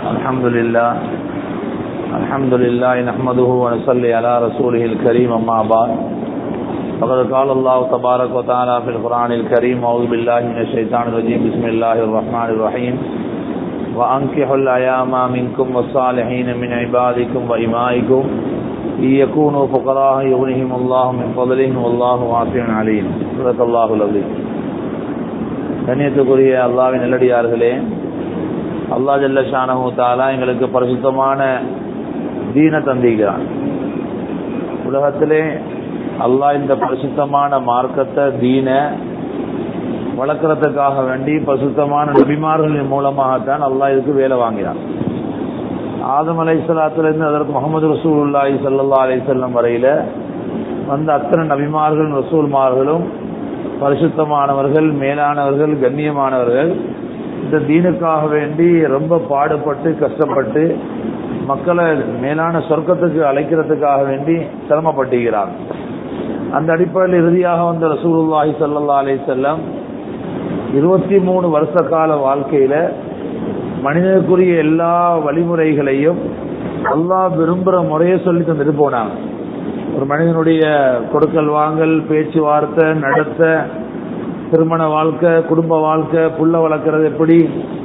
الحمد لله الحمد لله نحمده ونصلي على رسوله الكريم أما بعد فقد قال الله تبارك وتعالى في القرآن الكريم أعوذ بالله من الشيطان الرجيم بسم الله الرحمن الرحيم وأنكحوا الأيام منكم والصالحين من عبادكم وإمائكم إن يكونوا فقراء يغنيهم الله من فضله والله واسع عليم صدق الله العظيم கண்ணியத்துக்குரிய அல்லாவின் நல்லடியார்களே அல்லா ஜல்ல ஷானஹு தாலா எங்களுக்கு பரிசுத்தமான தீன தந்திக்கிறான் உலகத்திலே அல்லாஹ் இந்த பரிசுத்தமான மார்க்கத்தை தீன வளர்க்கறதுக்காக வேண்டி பரிசுத்தமான நபிமார்களின் மூலமாகத்தான் அல்லாஹ் இதுக்கு வேலை வாங்கினான் ஆதம் அலை சலாத்திலிருந்து அதற்கு முகமது ரசூல்லாஹி சல்லா அலி செல்லம் வரையில வந்த அத்தனை நபிமார்கள் ரசூல்மார்களும் பரிசுத்தமானவர்கள் மேலானவர்கள் கண்ணியமானவர்கள் இந்த தீனுக்காக வேண்டி ரொம்ப பாடுபட்டு கஷ்டப்பட்டு மக்களை மேலான சொர்க்கத்துக்கு அழைக்கிறதுக்காக வேண்டி சிரமப்பட்டுகிறார் அந்த அடிப்படையில் இறுதியாக வந்த ரசூலுல்லாஹி சல்லா அலி செல்லம் இருபத்தி மூணு வருஷ கால வாழ்க்கையில மனிதனுக்குரிய எல்லா வழிமுறைகளையும் அல்லாஹ் விரும்புகிற முறையை சொல்லி தந்துட்டு போனாங்க ஒரு மனிதனுடைய கொடுக்கல் வாங்கல் பேச்சுவார்த்தை நடத்த திருமண வாழ்க்கை குடும்ப வாழ்க்கை புள்ள வளர்க்கறது எப்படி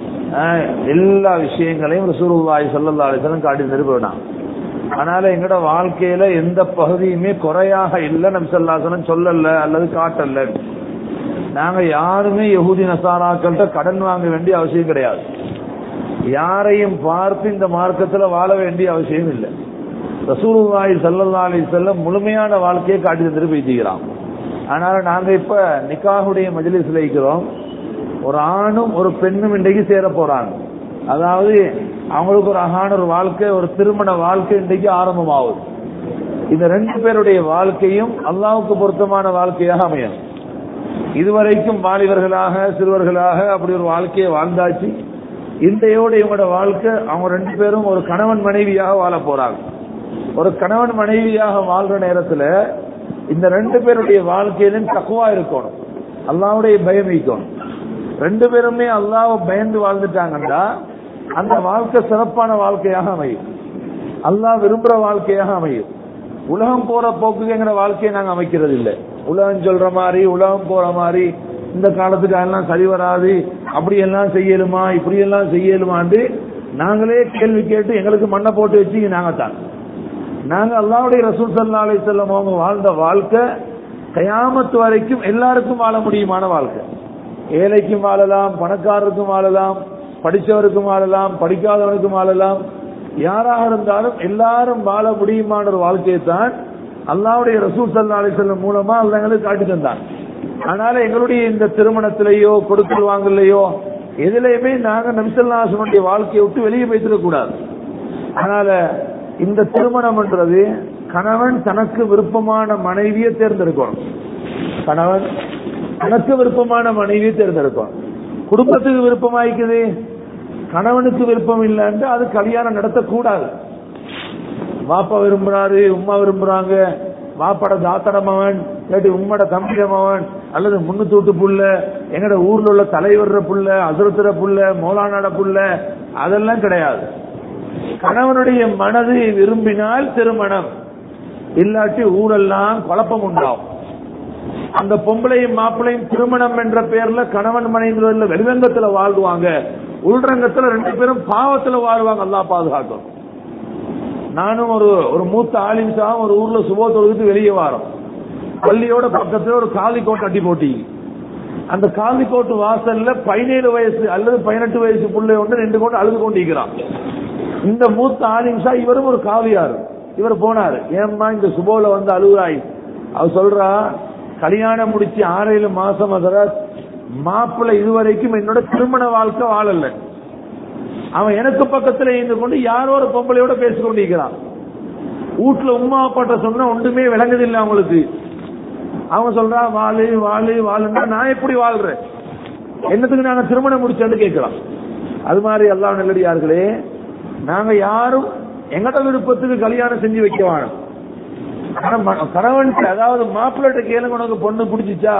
எல்லா விஷயங்களையும் ரசூலுல்லாஹி சல்லா அலிசலம் காட்டி நிறுவனான் அதனால எங்கட வாழ்க்கையில எந்த பகுதியுமே குறையாக இல்லை நம்சல்லாசனம் சொல்லல அல்லது காட்டல நாங்க யாருமே யகுதி நசாராக்கள்கிட்ட கடன் வாங்க வேண்டிய அவசியம் கிடையாது யாரையும் பார்த்து இந்த மார்க்கத்துல வாழ வேண்டிய அவசியம் இல்லை ரசூலுல்லாஹி சல்லா அலி செல்லம் முழுமையான வாழ்க்கையை காட்டி தந்துட்டு பேசிக்கிறான் அதனால நாங்க இப்ப நிக்காகுடைய மஜிலிஸ்ல இருக்கிறோம் ஒரு ஆணும் ஒரு பெண்ணும் இன்றைக்கு சேர போறாங்க அதாவது அவங்களுக்கு ஒரு அழகான ஒரு வாழ்க்கை ஒரு திருமண வாழ்க்கை இன்றைக்கு ஆரம்பமாகுது இந்த ரெண்டு பேருடைய வாழ்க்கையும் அல்லாவுக்கு பொருத்தமான வாழ்க்கையாக அமையும் இதுவரைக்கும் வாலிபர்களாக சிறுவர்களாக அப்படி ஒரு வாழ்க்கையை வாழ்ந்தாச்சு இன்றையோட இவங்களோட வாழ்க்கை அவங்க ரெண்டு பேரும் ஒரு கணவன் மனைவியாக வாழ போறாங்க ஒரு கணவன் மனைவியாக வாழ்ற நேரத்துல இந்த ரெண்டு பேருடைய வாழ்க்கையிலும் தக்குவா இருக்கணும் அல்லாவுடைய பயம் இருக்கணும் ரெண்டு பேருமே அல்லாவை பயந்து வாழ்ந்துட்டாங்கன்னா அந்த வாழ்க்கை சிறப்பான வாழ்க்கையாக அமையும் அல்லாஹ் விரும்புற வாழ்க்கையாக அமையும் உலகம் போற போக்குக்கு எங்கட வாழ்க்கையை நாங்க அமைக்கிறது இல்லை உலகம் சொல்ற மாதிரி உலகம் போற மாதிரி இந்த காலத்துக்கு அதெல்லாம் சரி வராது அப்படி எல்லாம் செய்யலுமா இப்படி எல்லாம் செய்யலுமான்னு நாங்களே கேள்வி கேட்டு எங்களுக்கு மண்ணை போட்டு வச்சு நாங்க தான் நாங்க அல்லாவுடைய ரசூல் சல்லா அலி செல்லம் அவங்க வாழ்ந்த வாழ்க்கை கயாமத்து வரைக்கும் எல்லாருக்கும் வாழ முடியுமான வாழ்க்கை ஏழைக்கும் வாழலாம் பணக்காரருக்கும் வாழலாம் படித்தவருக்கும் வாழலாம் படிக்காதவனுக்கும் வாழலாம் யாராக இருந்தாலும் எல்லாரும் வாழ முடியுமான ஒரு வாழ்க்கையை தான் அல்லாவுடைய ரசூல் சல்லா அலி செல்லம் மூலமா எங்களுக்கு காட்டி தந்தான் அதனால எங்களுடைய இந்த திருமணத்திலேயோ கொடுக்கல் வாங்கலையோ எதுலையுமே நாங்க நபிசல்லாசனுடைய வாழ்க்கையை விட்டு வெளியே வைத்திட கூடாது அதனால இந்த திருமணம்ன்றது கணவன் தனக்கு விருப்பமான மனைவியை தேர்ந்தெடுக்கணும் கணவன் தனக்கு விருப்பமான மனைவியை தேர்ந்தெடுக்கணும் குடும்பத்துக்கு விருப்பமாய்க்குது கணவனுக்கு விருப்பம் இல்லைன்னு அது கல்யாணம் நடத்தக்கூடாது வாப்பா விரும்புறாரு உமா விரும்புறாங்க வாப்பட தாத்தடமவன் கேட்டு உம்மட தம்பிடமவன் அல்லது முன்னூத்தூட்டு புள்ள எங்கட ஊர்ல உள்ள தலைவர்ற புள்ள அசுரத்துற புள்ள மௌலானாட புள்ள அதெல்லாம் கிடையாது கணவனுடைய மனது விரும்பினால் திருமணம் இல்லாட்டி ஊரெல்லாம் குழப்பம் உண்டாகும் அந்த பொம்பளையும் மாப்பிளையும் திருமணம் என்ற பேர்ல கணவன் மனைவி வெளிரங்கத்துல வாழ்வாங்க உள்ரங்கத்துல ரெண்டு பேரும் பாவத்துல வாழ்வாங்க அல்லா பாதுகாக்கும் நானும் ஒரு ஒரு மூத்த ஆலிம்சா ஒரு ஊர்ல சுபோ தொழுதுட்டு வெளியே வாரோம் பள்ளியோட பக்கத்துல ஒரு காலி கோட்டை அட்டி போட்டி அந்த காலி கோட்டு வாசல்ல பதினேழு வயசு அல்லது பதினெட்டு வயசு பிள்ளை ஒன்று ரெண்டு கொண்டு அழுது கொண்டிருக்கிறான் இந்த மூத்த ஆலிம்சா இவரும் ஒரு காவியார் இவர் போனாரு ஏம்மா இந்த சுபோல வந்து அழுகுறாய் அவர் சொல்றா கல்யாணம் முடிச்சு ஆறு ஏழு மாசம் மாப்பிள்ளை இதுவரைக்கும் என்னோட திருமண வாழ்க்கை வாழல அவன் எனக்கு பக்கத்துல இருந்து கொண்டு யாரோ ஒரு பொம்பளையோட பேசிக் கொண்டிருக்கிறான் வீட்டுல உமா அப்பாட்ட சொன்னா ஒன்றுமே விளங்குதில்லை அவங்களுக்கு அவன் சொல்றா வாழு வாழு வாழுன்னா நான் எப்படி வாழ்றேன் என்னத்துக்கு நாங்க திருமணம் முடிச்சேன்னு கேட்கலாம் அது மாதிரி எல்லாம் நல்லடியார்களே நாங்க யாரும் எங்கட விருப்பத்துக்கு கல்யாணம் செஞ்சு வைக்க வேணும் கணவன் அதாவது மாப்பிள்ளை கேளுங்க உனக்கு பொண்ணு பிடிச்சிச்சா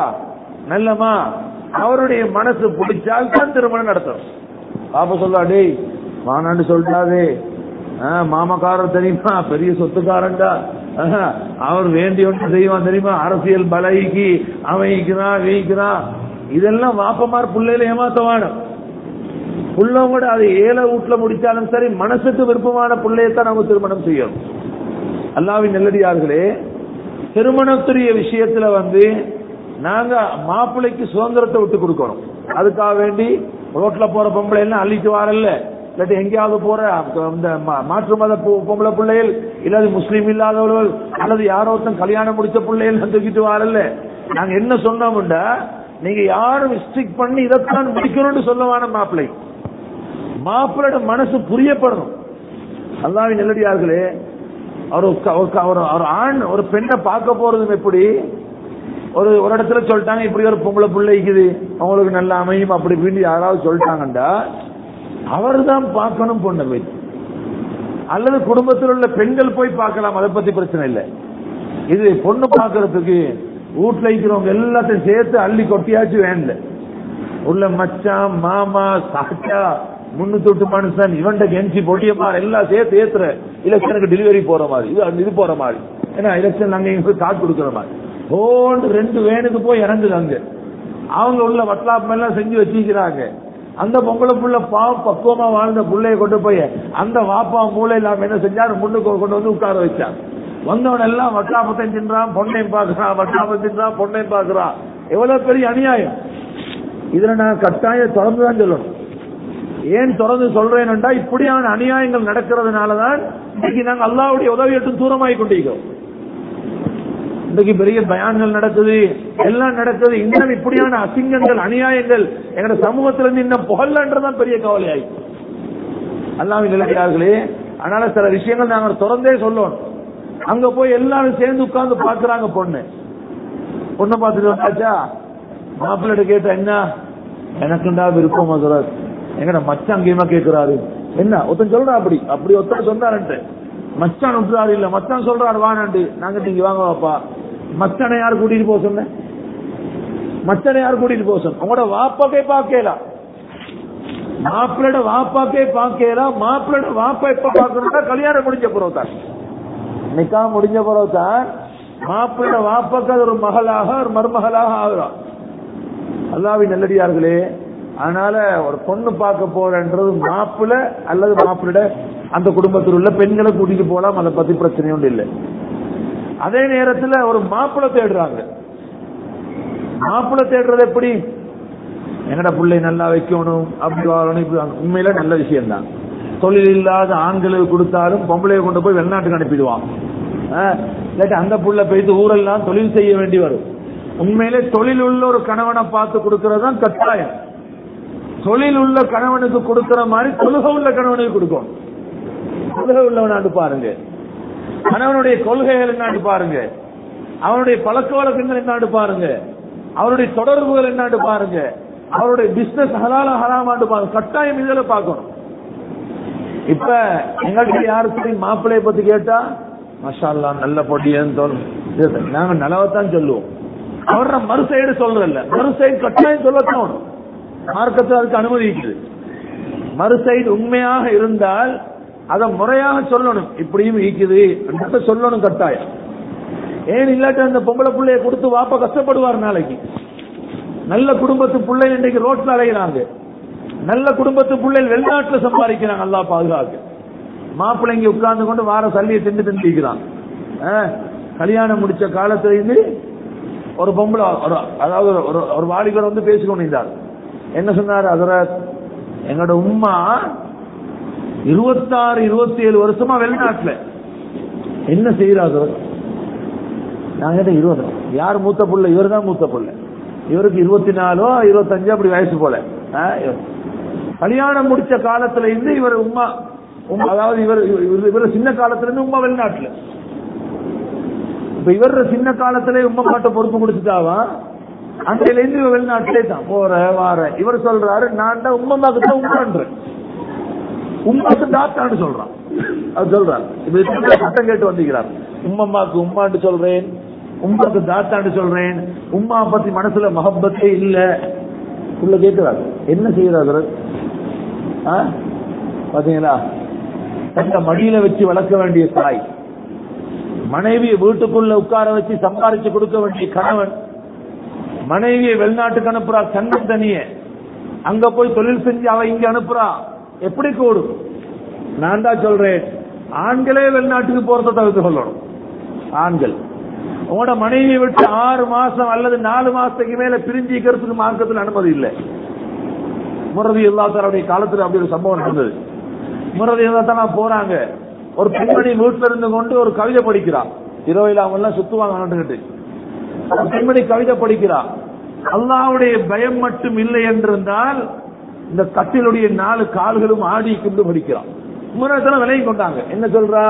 நல்லமா அவருடைய மனசு பிடிச்சால் தான் திருமணம் நடத்தணும் பாப்பா சொல்லா டேய் வானான்னு சொல்லிட்டாவே மாமக்காரர் தெரியுமா பெரிய சொத்துக்காரன்டா ஆஹ், அவர் வேண்டிய ஒன்று செய்வான் தெரியுமா அரசியல் பலகைக்கு அவன் வைக்கிறான் வீக்கிறான் இதெல்லாம் வாப்பமார் பிள்ளையில ஏமாத்தவான புள்ளவங்க அது ஏழை வீட்டுல முடிச்சாலும் சரி மனசுக்கு விருப்பமான பிள்ளையத்தான் நம்ம திருமணம் செய்யணும் அல்லாவின் நெல்லடியார்களே திருமணத்துடைய விஷயத்துல வந்து நாங்க மாப்பிள்ளைக்கு சுதந்திரத்தை விட்டு கொடுக்கணும் அதுக்காக வேண்டி ரோட்ல போற பொம்பளை எல்லாம் அள்ளிட்டு வரல இல்லாட்டி எங்கேயாவது போற இந்த மா- மாற்று மத பொ- பொம்பளை பிள்ளைகள் இல்லாது முஸ்லீம் இல்லாதவர்கள் அல்லது யாரோ ஒருத்தன் கல்யாணம் முடிச்ச பிள்ளைகள் தூக்கிட்டு வரல நாங்க என்ன சொன்னோம்டா நீங்க யாரும் ஸ்ட்ரிக் பண்ணி இதைத்தான் முடிக்கணும்னு சொல்லவான மாப்பிள்ளை மாப்பிள்ளோட மனசு புரியப்படணும் அல்லாவின் நெல்லடியார்களே அவர் ஒரு- ஒரு ஒரு- ஒரு ஆண் ஒரு பெண்ணை பார்க்க போறதும் எப்படி ஒரு ஒரு இடத்துல சொல்லிட்டாங்க இப்படி ஒரு பொம்பளை பிள்ளை இருக்குது அவங்களுக்கு நல்ல அமையும் அப்படி இப்படின்னு யாராவது சொல்லிட்டாங்கண்டா அவர் தான் பார்க்கணும் பொண்ணை போய் அல்லது குடும்பத்தில் உள்ள பெண்கள் போய் பார்க்கலாம் அதை பத்தி பிரச்சனை இல்லை இது பொண்ணு பார்க்கறதுக்கு வீட்டுல இருக்கிறவங்க எல்லாத்தையும் சேர்த்து அள்ளி கொட்டியாச்சு வேண்ட உள்ள மச்சான் மாமா சாச்சா முன்னூத்தி மனுஷன் இவன்ட கெஞ்சி பொடியமா எல்லாம் சேர்த்து ஏத்துற எலெக்ஷனுக்கு டெலிவரி போற மாதிரி இது இது போற மாதிரி ஏன்னா எலெக்ஷன் அங்க இங்க போய் காட்டு கொடுக்குற மாதிரி ஓண்டு ரெண்டு வேனுக்கு போய் இறங்குது அங்க அவங்க உள்ள வட்லாப்பம் எல்லாம் செஞ்சு வச்சிருக்கிறாங்க அந்த பொம்பளை புள்ள பாவம் பக்குவமா வாழ்ந்த புள்ளைய கொண்டு போய் அந்த வாப்பா மூளை இல்லாம என்ன செஞ்சாரு முன்னுக்கு கொண்டு வந்து உட்கார வச்சான் வந்தவன் எல்லாம் வட்டாபத்தையும் தின்றான் பொண்ணையும் பாக்குறான் வட்டாபம் தின்றான் பொண்ணையும் பாக்குறான் எவ்வளவு பெரிய அநியாயம் இதுல நான் கட்டாயம் தொடர்ந்து தான் சொல்லணும் ஏன் தொடர்ந்து சொல்றேன்டா இப்படியான அநியாயங்கள் நடக்கிறதுனாலதான் இன்னைக்கு நாங்க அல்லாவுடைய உதவி எடுத்து தூரமாகி கொண்டிருக்கிறோம் இன்றைக்கு பெரிய பயான்கள் நடக்குது எல்லாம் நடக்குது இன்னும் இப்படியான அசிங்கங்கள் அநியாயங்கள் எங்க சமூகத்துல இருந்து இன்னும் புகழன்றதான் பெரிய கவலையாய் அல்லாவின் நிலையார்களே அதனால சில விஷயங்கள் நாங்க திறந்தே சொல்லணும் அங்க போய் எல்லாரும் சேர்ந்து உட்கார்ந்து பாக்குறாங்க பொண்ணு பொண்ணை பார்த்துட்டு வந்தாச்சா மாப்பிள்ளை கேட்டா என்ன எனக்குண்டா விருப்பம் ஹசரத் எங்கட மச்சான் அங்கேயுமா கேட்கிறாரு என்ன ஒருத்தன் சொல்றா அப்படி அப்படி ஒருத்தன் சொன்னாருன்ட்டு மச்சான் விட்டுறாரு இல்ல மச்சான் சொல்றாரு வானாண்டு நாங்க நீங்க வாங்க வாப்பா மச்சானை யார் கூட்டிட்டு போக சொன்ன மச்சானை யார் கூட்டிட்டு போக சொன்ன உங்களோட வாப்பாக்கே பாக்கலாம் மாப்பிள்ளோட வாப்பாக்கே பாக்கலாம் மாப்பிள்ளோட வாப்பா எப்ப பாக்கணும்னா கல்யாணம் முடிஞ்ச பிறகு தான் நிக்கா முடிஞ்ச பிறகு தான் மாப்பிள்ளோட வாப்பாக்கு அது ஒரு மகளாக ஒரு மருமகளாக ஆகுறான் அல்லாவின் நல்லடியார்களே அதனால ஒரு பொண்ணு பார்க்க போறன்றது மாப்பிள்ள அல்லது மாப்பிள்ள அந்த குடும்பத்தில் உள்ள பெண்களை கூட்டிட்டு போலாம் அதை பத்தி பிரச்சனை ஒன்று இல்லை அதே நேரத்துல ஒரு மாப்பிள்ளை தேடுறாங்க மாப்பிள்ளை தேடுறது எப்படி எங்கட பிள்ளை நல்லா வைக்கணும் அப்படி வாழணும் இப்படி வாழணும். உண்மையில நல்ல விஷயம் தான் தொழில் இல்லாத ஆண்களுக்கு கொடுத்தாலும் பொம்பளையை கொண்டு போய் வெளிநாட்டுக்கு அனுப்பிடுவான் ஆஹ், இல்லாட்டி அந்த புள்ள போயிட்டு ஊரெல்லாம் தொழில் செய்ய வேண்டி வரும் உண்மையிலே தொழில் உள்ள ஒரு கணவனை பார்த்து கொடுக்கறது தான் கட்டாயம் தொழில் உள்ள கணவனுக்கு கொடுக்கிற மாதிரி தொழுகை உள்ள கணவனுக்கு கொடுக்கும் கொள்கை உள்ளவனாண்டு பாருங்க கணவனுடைய கொள்கைகள் என்னாண்டு பாருங்க அவனுடைய பழக்க வழக்கங்கள் என்னாண்டு பாருங்க அவருடைய தொடர்புகள் என்னாண்டு பாருங்க அவருடைய பிசினஸ் ஹலால ஹராமாண்டு பாருங்க கட்டாயம் இதுல பார்க்கணும் இப்ப எங்கள்கிட்ட யாரு சரி மாப்பிள்ளைய பத்தி கேட்டா மஷா அல்லாஹ் நல்ல பொடியன்னு தோணும் நாங்க நலவத்தான் சொல்லுவோம் அவர மறு சைடு சொல்றல்ல மறு சைடு கட்டாயம் சொல்லத்தான் மார்க்கத்தில் அதுக்கு அனுமதி இருக்குது மறு சைடு உண்மையாக இருந்தால் அதை முறையாக சொல்லணும் இப்படியும் ஈக்குது என்றதை சொல்லணும் கட்டாயம் ஏன் இல்லாட்டி அந்த பொம்பளை பிள்ளைய கொடுத்து வாப்ப கஷ்டப்படுவார் நாளைக்கு நல்ல குடும்பத்து பிள்ளை இன்றைக்கு ரோட்ல அலைகிறாங்க நல்ல குடும்பத்து பிள்ளைகள் வெளிநாட்டுல சம்பாதிக்கிறாங்க அல்லா பாதுகாக்கு மாப்பிள்ளைங்க உட்கார்ந்து கொண்டு வார சல்லியை திண்டு திண்டிக்கிறான் கல்யாணம் முடிச்ச காலத்துல இருந்து ஒரு பொம்பளை ஒரு அதாவது ஒரு- ஒரு ஒரு வாலிபர் வந்து பேசிக்கொண்டிருந்தார் என்ன சொன்னார் அதரத் எங்களோட உம்மா இருபத்தாறு இருபத்தி ஏழு வருஷமா வெளிநாட்டுல என்ன செய்யறாரு நான் கேட்டேன் இருபது யார் மூத்த புள்ள இவர் தான் மூத்த புள்ள இவருக்கு இருபத்தி நாலோ இருபத்தஞ்சோ அப்படி வயசு போல ஆ, இவர். கல்யாணம் முடிச்ச காலத்துல இருந்து இவர் உம்மா உம்மா, அதாவது இவர் இவர் இவர் சின்ன காலத்துல இருந்து உம்மா வெளிநாட்டுல இப்ப இவர் சின்ன காலத்திலே உம்மா மாட்ட பொறுப்பு கொடுத்துட்டாவா அன்றையில இருந்து இவர் வெளிநாட்டிலே தான் போற வார இவர் சொல்றாரு நான் தான் உம்மம்மாக்கு தான் உம்மான்றேன் உம்மாக்கு தாத்தான்னு சொல்றான் அது சொல்றான் இப்ப இதுக்கு சட்டம் கேட்டு வந்திருக்கிறார் உம்மம்மாக்கு உம்மான்னு சொல்றேன் உம்மாக்கு தாத்தான்னு சொல்றேன் உம்மா பத்தி மனசுல மகப்பத்தே இல்ல உள்ள கேட்கிறாரு என்ன செய்யறாரு ஆ? பாத்தீங்களா தந்த மடியில வச்சு வளர்க்க வேண்டிய தாய் மனைவியை வீட்டுக்குள்ள உட்கார வச்சு சம்பாரிச்சு கொடுக்க வேண்டிய கணவன் மனைவியை வெளிநாட்டுக்கு அனுப்புறா கண்ணன் தனிய அங்க போய் தொழில் செஞ்சு அவ இங்க அனுப்புறா எப்படி கூடும் நான் தான் சொல்றேன் ஆண்களே வெளிநாட்டுக்கு போறதை தவிர்த்து சொல்லணும் ஆண்கள் உங்களோட மனைவியை விட்டு ஆறு மாசம் அல்லது நாலு மாசத்துக்கு மேல பிரிஞ்சிக்கிறதுக்கு மார்க்கத்தில் அனுமதி இல்லை முரதி இல்லாதவருடைய காலத்துல அப்படி ஒரு சம்பவம் நடந்தது முரதி இல்லாதான் போறாங்க ஒரு பெண்மணி வீட்டுல இருந்து கொண்டு ஒரு கவிதை படிக்கிறா இரவையில அவங்க எல்லாம் சுத்துவாங்க நடந்துகிட்டு ஒரு பெண்மணி கவிதை படிக்கிறா அல்லாவுடைய பயம் மட்டும் இல்லை என்றிருந்தால் இந்த கட்டிலுடைய நாலு கால்களும் ஆடி கொண்டு படிக்கிறான் முன்னத்துல விலையும் கொண்டாங்க என்ன சொல்றா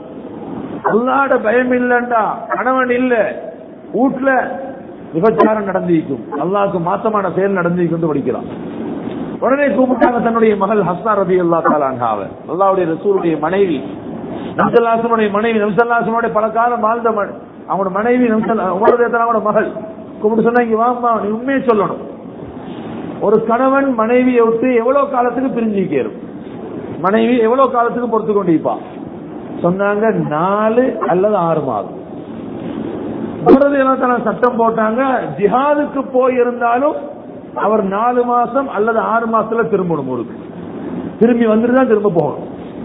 அல்லாட பயம் இல்லண்டா கணவன் இல்ல வீட்டுல விபச்சாரம் நடந்திருக்கும் அல்லாவுக்கு மாத்தமான செயல் நடந்திருக்கும் படிக்கிறான் உடனே கூப்பிட்டாங்க தன்னுடைய மகள் ஹஸ்னா ரபி அல்லா தாலான்ஹாவ அல்லாவுடைய ரசூலுடைய மனைவி நம்சல்லாசனுடைய மனைவி நம்சல்லாசனுடைய பல காலம் வாழ்ந்த ம- அவங்களோட மனைவி உமரதேத்தனாவோட மகள் கூப்பிட்டு சொன்னா இங்க வாமா நீ உண்மையை சொல்லணும் ஒரு கணவன் மனைவியை விட்டு எவ்வளவு காலத்துக்கு பிரிஞ்சிருக்கேரும் மனைவி எவ்வளவு காலத்துக்கு பொறுத்து கொண்டிருப்பான் சொன்னாங்க நாலு அல்லது ஆறு மாதம் உமரதேத்தன சட்டம் போட்டாங்க ஜிஹாதுக்கு போய் இருந்தாலும் அவர் நாலு மாசம் அல்லது ஆறு மாசத்துல திரும்பணும் ஊருக்கு திரும்பி வந்துட்டு தான் திரும்ப போகணும்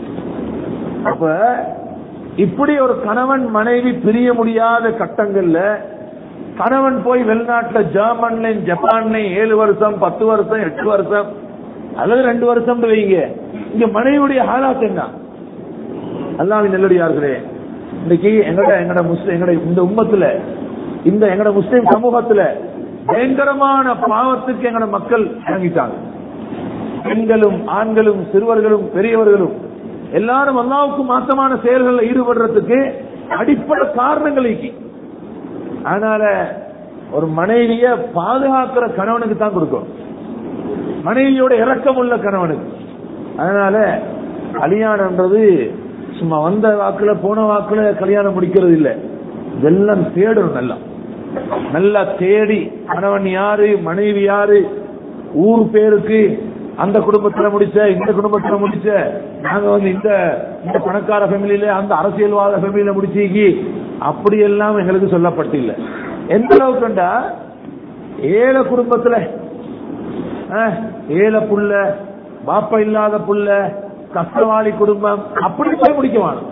அப்ப இப்படி ஒரு கணவன் மனைவி பிரிய முடியாத கட்டங்கள்ல கணவன் போய் வெளிநாட்டுல ஜெர்மன்லயும் ஜப்பான்லயும் ஏழு வருஷம் பத்து வருஷம் எட்டு வருஷம் அல்லது ரெண்டு வருஷம் வைங்க இங்க மனைவியுடைய ஹாலாத் என்ன அல்லாவின் நெல்லடியார்களே இன்னைக்கு எங்கட எங்கட முஸ்லிம் எங்கட இந்த உம்மத்துல இந்த எங்கட முஸ்லிம் சமூகத்துல பயங்கரமான பாவத்துக்கு எங்கட மக்கள் இறங்கிட்டாங்க பெண்களும் ஆண்களும் சிறுவர்களும் பெரியவர்களும் எல்லாரும் அல்லாவுக்கு மாற்றமான செயல்களில் ஈடுபடுறதுக்கு அடிப்படை காரணங்கள் இருக்கு அதனால ஒரு மனைவிய பாதுகாக்கிற கணவனுக்கு தான் கொடுக்கணும் மனைவியோட இரக்கம் உள்ள கணவனுக்கு அதனால கல்யாணம்ன்றது சும்மா வந்த வாக்குல போன வாக்குல கல்யாணம் முடிக்கிறது இல்ல இதெல்லாம் தேடணும் நல்லா நல்லா தேடி கணவன் யாரு மனைவி யாரு ஊர் பேருக்கு அந்த குடும்பத்துல முடிச்ச இந்த குடும்பத்துல முடிச்ச நாங்க வந்து இந்த இந்த பணக்கார ஃபேமிலியில அந்த அரசியல்வாத ஃபேமிலியில முடிச்சிக்கி அப்படி எல்லாம் எங்களுக்கு சொல்லப்பட்டில்ல எந்த அளவுக்குண்டா ஏழை குடும்பத்துல அஹ், ஏழை புள்ள பாப்பா இல்லாத புள்ள கஷ்டவாளி குடும்பம் அப்படி போய் முடிக்க வேணும்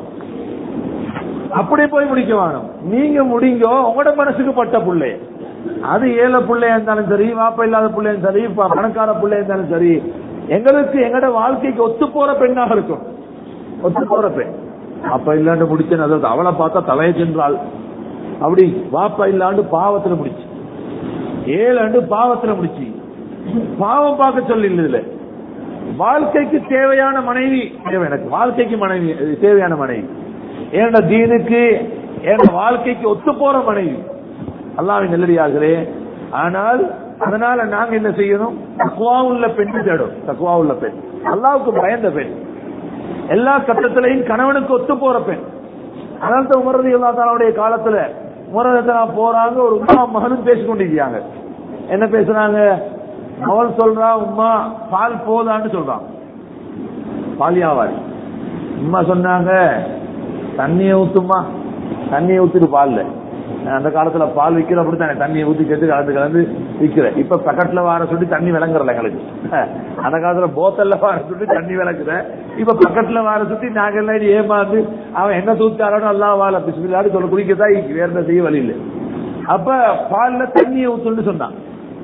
அப்படி போய் முடிக்க வேணும் நீங்க முடிங்கோ உங்களோட மனசுக்கு பட்ட புள்ளை அது ஏழை பிள்ளையா இருந்தாலும் சரி வாப்பா இல்லாத பிள்ளையும் சரி ப- பணக்கார பிள்ளையா இருந்தாலும் சரி எங்களுக்கு எங்கட வாழ்க்கைக்கு ஒத்து போற பெண்ணாக இருக்கும் ஒத்து போற பெண் அப்ப இல்லாண்டு முடிச்சேன் அதாவது அவளை பார்த்தா தலையை சென்றாள் அப்படி வாப்பா இல்லாண்டு பாவத்துல முடிச்சு ஏழாண்டு பாவத்துல முடிச்சு பாவம் பார்க்க சொல்லி இதுல வாழ்க்கைக்கு தேவையான மனைவி தேவை எனக்கு வாழ்க்கைக்கு மனைவி இது தேவையான மனைவி ஏன்னா தீனுக்கு என் வாழ்க்கைக்கு ஒத்து போற மனைவி அல்லாவின் நெல்லடியார்களே ஆனால் அதனால நாங்க என்ன செய்யணும் தக்குவா உள்ள பெண் தேடும் தக்குவா உள்ள பெண் அல்லாவுக்கு பயந்த பெண் எல்லா கட்டத்திலையும் கணவனுக்கு ஒத்து போற பெண் அதனால தான் உமரதி அல்லா தாலாவுடைய காலத்துல உமரதா போறாங்க ஒரு உமா மகனும் பேசிக் கொண்டிருக்காங்க என்ன பேசுறாங்க அவள் சொல்றா உமா பால் போதான்னு சொல்றான் பால் வியாபாரி உமா சொன்னாங்க தண்ணியை ஊத்துமா தண்ணியை ஊத்திட்டு பால்ல நான் அந்த காலத்துல பால் விக்கிற அப்படித்தானே தண்ணியை ஊத்தி கேட்டு கலந்து கலந்து விக்கிற இப்ப பக்கெட்ல வார சொல்லி தண்ணி விளங்குறல எங்களுக்கு அந்த காலத்துல போத்தல்ல வார சொல்லி தண்ணி விளக்குற இப்ப பக்கெட்ல வார சுத்தி நாங்க எல்லாம் ஏமாந்து அவன் என்ன தூத்தாரோ எல்லாம் வாழ பிஸ்மில்லாடி சொல்ல குடிக்கதான் இருக்கு. வேற என்ன செய்ய வழி இல்லை அப்ப பால்ல தண்ணியை ஊத்துன்னு சொன்னான்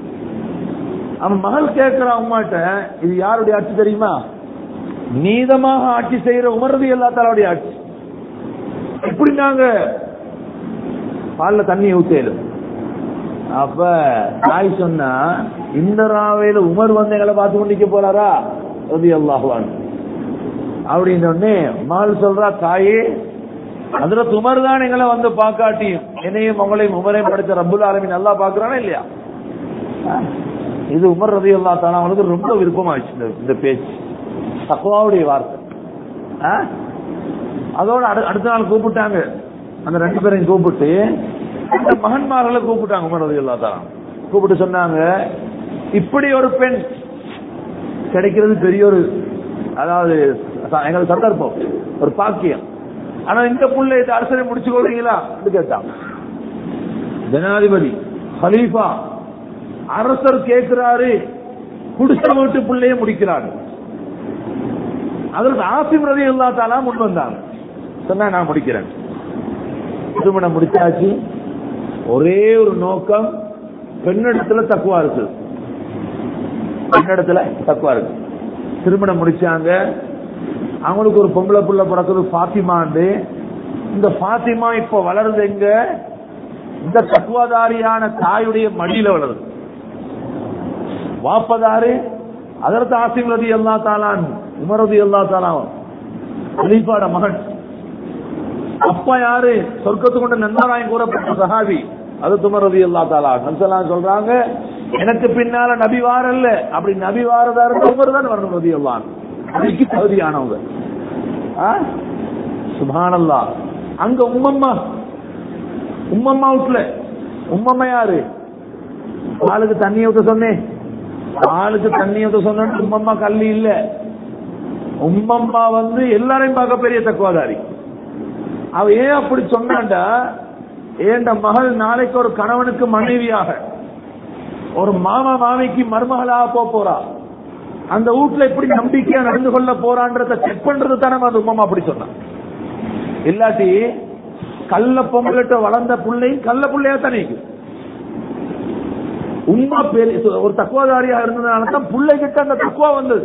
அவன் மகள் கேட்கிற அம்மாட்ட இது யாருடைய ஆட்சி தெரியுமா நீதமாக ஆட்சி செய்யற உமரது எல்லா தலாவுடைய ஆட்சி எப்படி நாங்க பால்ல தண்ணி ஊத்தேலும் அப்ப தாய் சொன்னா இந்த ராவையில உமர் வந்து எங்களை பார்த்து கொண்டிருக்க போறாரா ரதி அல்லாஹுவான் அப்படின்னு உடனே மகள் சொல்றா தாயே அதுல உமர் தான் எங்களை வந்து பாக்காட்டியும் என்னையும் உங்களையும் உமரையும் படைத்த ரப்புல் ஆலமின் நல்லா பாக்குறானா இல்லையா இது உமர் ரதி அல்லா தானா அவனுக்கு ரொம்ப விருப்பமாச்சு இந்த- இந்த பேச்சு தக்குவாவுடைய வார்த்தை ஆ? அதோட அடு- அடுத்த நாள் கூப்பிட்டாங்க அந்த ரெண்டு பேரையும் கூப்பிட்டு அந்த மகன்மார்களை கூப்பிட்டாங்க உமர் ரதி அல்லா தானா கூப்பிட்டு சொன்னாங்க இப்படி ஒரு பெண் கிடைக்கிறது பெரிய ஒரு அதாவது ச- எங்களுக்கு சந்தர்ப்பம் ஒரு பாக்கியம் ஆனா இந்த புள்ள இந்த அரசனை முடிச்சு கொள்றீங்களா கேட்டான் ஜனாதிபதி ஹலீஃபா அரசர் கேட்கிறாரு குடிச வீட்டு பிள்ளைய முடிக்கிறாரு அதற்கு ஆசிம் ரதி அல்லா தாலா முன் வந்தாங்க சொன்னா நான் முடிக்கிறேன் திருமணம் முடிச்சாச்சு ஒரே ஒரு நோக்கம் பெண்ணிடத்துல தக்குவா இருக்கு பெண்ணிடத்துல தக்குவா இருக்கு திருமணம் முடிச்சாங்க அவங்களுக்கு ஒரு பொம்பளை புள்ள பிறக்குது பாத்திமாண்டு இந்த பாத்திமா இப்ப வளருது எங்க இந்த தக்குவாதாரியான தாயுடைய மடியில வளருது வாப்பதாரு அதற்கு ஆசிம் ரதி அல்லா தாலான் உமர் ரதி அல்லா தாலான் அலிபாட மகன் அப்பா யாரு சொர்க்கத்து கொண்டு நன்னாராயம் கூறப்பட்ட சஹாபி அது துமர் ரதி அல்லா தாலா நம்சலாம் சொல்றாங்க எனக்கு பின்னால நபி வாரல்ல அப்படி நபி வாரதா இருந்தா உமர் தான் வரணும் ரதி அல்லான் அதுக்கு தகுதியானவங்க ஆ? சுப்ஹானல்லா அங்க உம்மம்மா உம்மம்மா வீட்டுல உம்மம்மா யாரு ஆளுக்கு தண்ணி ஊத்த சொன்னேன் ஆளுக்கு தண்ணி ஊத்த சொன்ன உம்மம்மா கல்லி இல்ல உம்மம்மா வந்து எல்லாரையும் பார்க்க பெரிய தக்குவாதாரி அவ ஏன் அப்படி சொன்னாண்டா ஏண்ட மகள் நாளைக்கு ஒரு கணவனுக்கு மனைவியாக ஒரு மாமா மாமிக்கு மருமகளாக போக போறா அந்த வீட்டுல எப்படி நம்பிக்கையா நடந்து கொள்ள போறான்றத செக் பண்றது தானே அந்த உம்மம்மா அப்படி சொன்னான் இல்லாட்டி கள்ள பொங்கலிட்ட வளர்ந்த பிள்ளையும் கள்ள பிள்ளையா தானே இருக்குது. உண்மை பெரிய ஒரு தக்குவாதாரியா இருந்ததுனால தான் பிள்ளைகிட்ட அந்த தக்குவா வந்தது